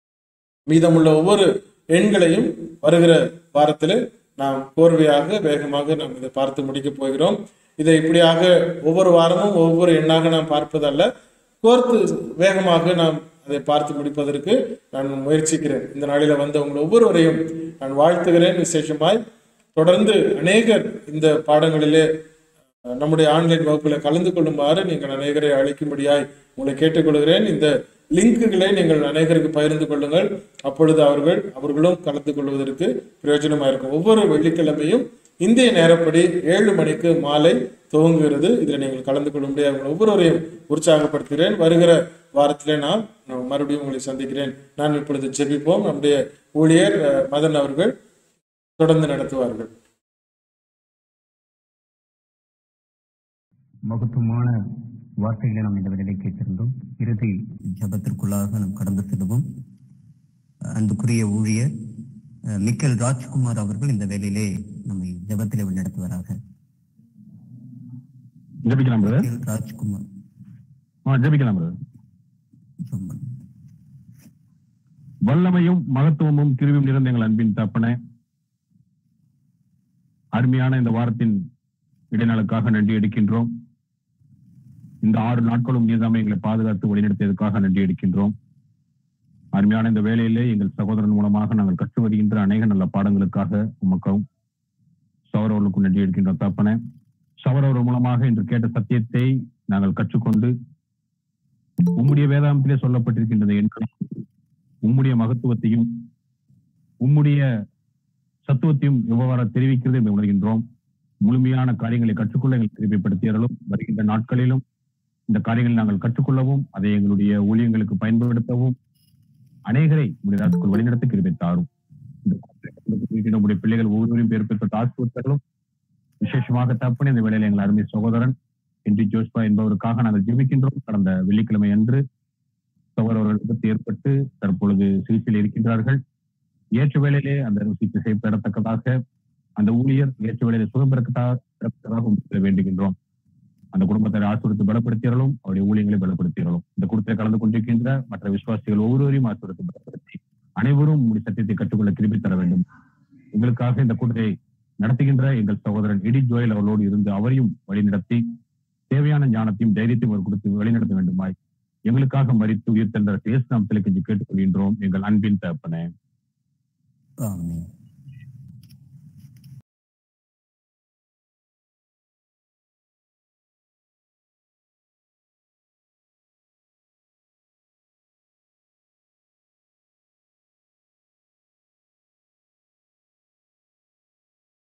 மீதமுள்ள ஒவ்வொரு எண்களையும் வருகிற வாரத்தில் நாம் கோர்வையாக வேகமாக நாம் இதை பார்த்து முடிக்கப் போகிறோம் இதை இப்படியாக ஒவ்வொரு வாரமும் ஒவ்வொரு எண்ணாக நாம் பார்ப்பதல்ல கோர்த்து வேகமாக நாம் அதை பார்த்து முடிப்பதற்கு நான் முயற்சிக்கிறேன் இந்த நாளில வந்த உங்கள் ஒவ்வொருவரையும் நான் வாழ்த்துகிறேன் விசேஷமாய் தொடர்ந்து அநேகர் இந்த பாடங்களிலே அஹ், நம்முடைய ஆன்லைன் வகுப்பில் கலந்து கொள்ளுமாறு நீங்கள் அநேகரை அழைக்கும்படியாய் உங்களை கேட்டுக்கொள்கிறேன் இந்த லிங்குகளை நீங்கள் அநேகருக்கு பகிர்ந்து கொள்ளுங்கள் அப்பொழுது அவர்கள் அவர்களும் கலந்து கொள்வதற்கு பிரயோஜனமா இருக்கும் ஒவ்வொரு வெள்ளிக்கிழமையும் இந்திய நேரப்படி ஏழு மணிக்கு மாலை துவங்குகிறது இதில் நீங்கள் கலந்து கொள்ள முடியாது உங்கள் ஒவ்வொருவரையும் உற்சாகப்படுத்துகிறேன் வருகிற வாரத்திலே நான் நான் மறுபடியும் உங்களை சந்திக்கிறேன் நான் இப்பொழுது ஜெபிப்போம் நம்முடைய ஊழியர் அஹ், மதன் அவர்கள் தொடர்ந்து நடத்துவார்கள் மகத்துவமான வார்த்தைகளை நாம் இந்த வேலையை கேட்டிருந்தோம் இறுதி ஜபத்திற்குள்ளாக நாம் கடந்து செல்வோம் அன்புக்குரிய ஊழியர் அஹ், மிக்கேல் ராஜ்குமார் அவர்கள் இந்த வேலையிலே நம்மை ஜபத்திலே வழிநடத்துவாராக ஜெபிக்கலாம் பிரதர் மிக்கேல் ராஜ்குமார் ஆ ஜெபிக்கலாம் பிரதர் ஜெபம். வல்லமையும் மகத்துவமும் கிருவியும் நிறைந்த எங்கள் அன்பின் தப்பனே அருமையான இந்த வாரத்தின் இடைநாளுக்காக நன்றி எடுக்கின்றோம் இந்த ஆறு நாட்களும் நீதாமை எங்களை பாதுகாத்து வழிநடத்தியதற்காக நன்றி எடுக்கின்றோம் அருமையான இந்த வேலையிலே எங்கள் சகோதரன் மூலமாக நாங்கள் கற்று வருகின்ற அநேக நல்ல பாடங்களுக்காக உமக்கவும் சௌரவர்களுக்கும் நன்றி எடுக்கின்றோம் தப்பனே சௌரவர் மூலமாக இன்று கேட்ட சத்தியத்தை நாங்கள் கற்றுக்கொண்டு உம்முடைய வேதாந்தத்திலே சொல்லப்பட்டிருக்கின்ற இந்த எண்களை உம்முடைய மகத்துவத்தையும் உம்முடைய சத்துவத்தையும் எவ்வாறு தெரிவிக்கிறது என்று உணர்கின்றோம் முழுமையான காரியங்களை கற்றுக்கொள்ள எங்களை திருப்பிப்படுத்தியர்களும் வருகின்ற நாட்களிலும் இந்த காரியங்களை நாங்கள் கற்றுக்கொள்ளவும் அதை எங்களுடைய ஊழியங்களுக்கு பயன்படுத்தவும் அநேகரை உடைய ராஜ்குள் வழிநடத்த கிருபை தாரும் இந்த கூட்டத்தில் நம்முடைய பிள்ளைகள் ஒவ்வொருவரையும் பேர் பெற்ற ஆசிரியர்களும் விசேஷமாக தப்பனி இந்த வேளையில் எங்கள் அருமை சகோதரன் ஹென்றி ஜோஸ்பா என்பவருக்காக நாங்கள் ஜெபிக்கின்றோம் கடந்த வெள்ளிக்கிழமை அன்று சகோதரர்கள் விபத்து ஏற்பட்டு தற்பொழுது சிகிச்சையில் இருக்கின்றார்கள் ஏற்ற வேளையிலே அந்த சிகிச்சை செய்யப்படத்தக்கதாக அந்த ஊழியர் ஏற்ற வேளையிலே சுகம் பெறத்தக்கதாக உங்களை வேண்டுகின்றோம் அந்த குடும்பத்தை ஆசிரியத்து பலப்படுத்தியர்களும் அவருடைய ஊழியங்களை பலப்படுத்தியர்களும் இந்த கூட்டத்தில் கலந்து கொண்டிருக்கின்ற மற்ற விசுவாசிகள் ஒவ்வொருவரையும் ஆசிரியத்து பலப்படுத்தி அனைவரும் உங்களுடைய சத்தியத்தை கற்றுக்கொள்ள திருப்பி தர வேண்டும் எங்களுக்காக இந்த கூட்டத்தை நடத்துகின்ற எங்கள் சகோதரன் எடி ஜோயல் அவர்களோடு இருந்து அவரையும் வழிநடத்தி தேவையான ஞானத்தையும் தைரியத்தையும் அவர் கொடுத்து வழிநடத்த வேண்டுமாய் எங்களுக்காக மறித்து உயிர் தந்த நாம் சிலை கெஞ்சி கேட்டுக்கொள்கின்றோம் எங்கள் அன்பின் தகப்பனே ஆமென்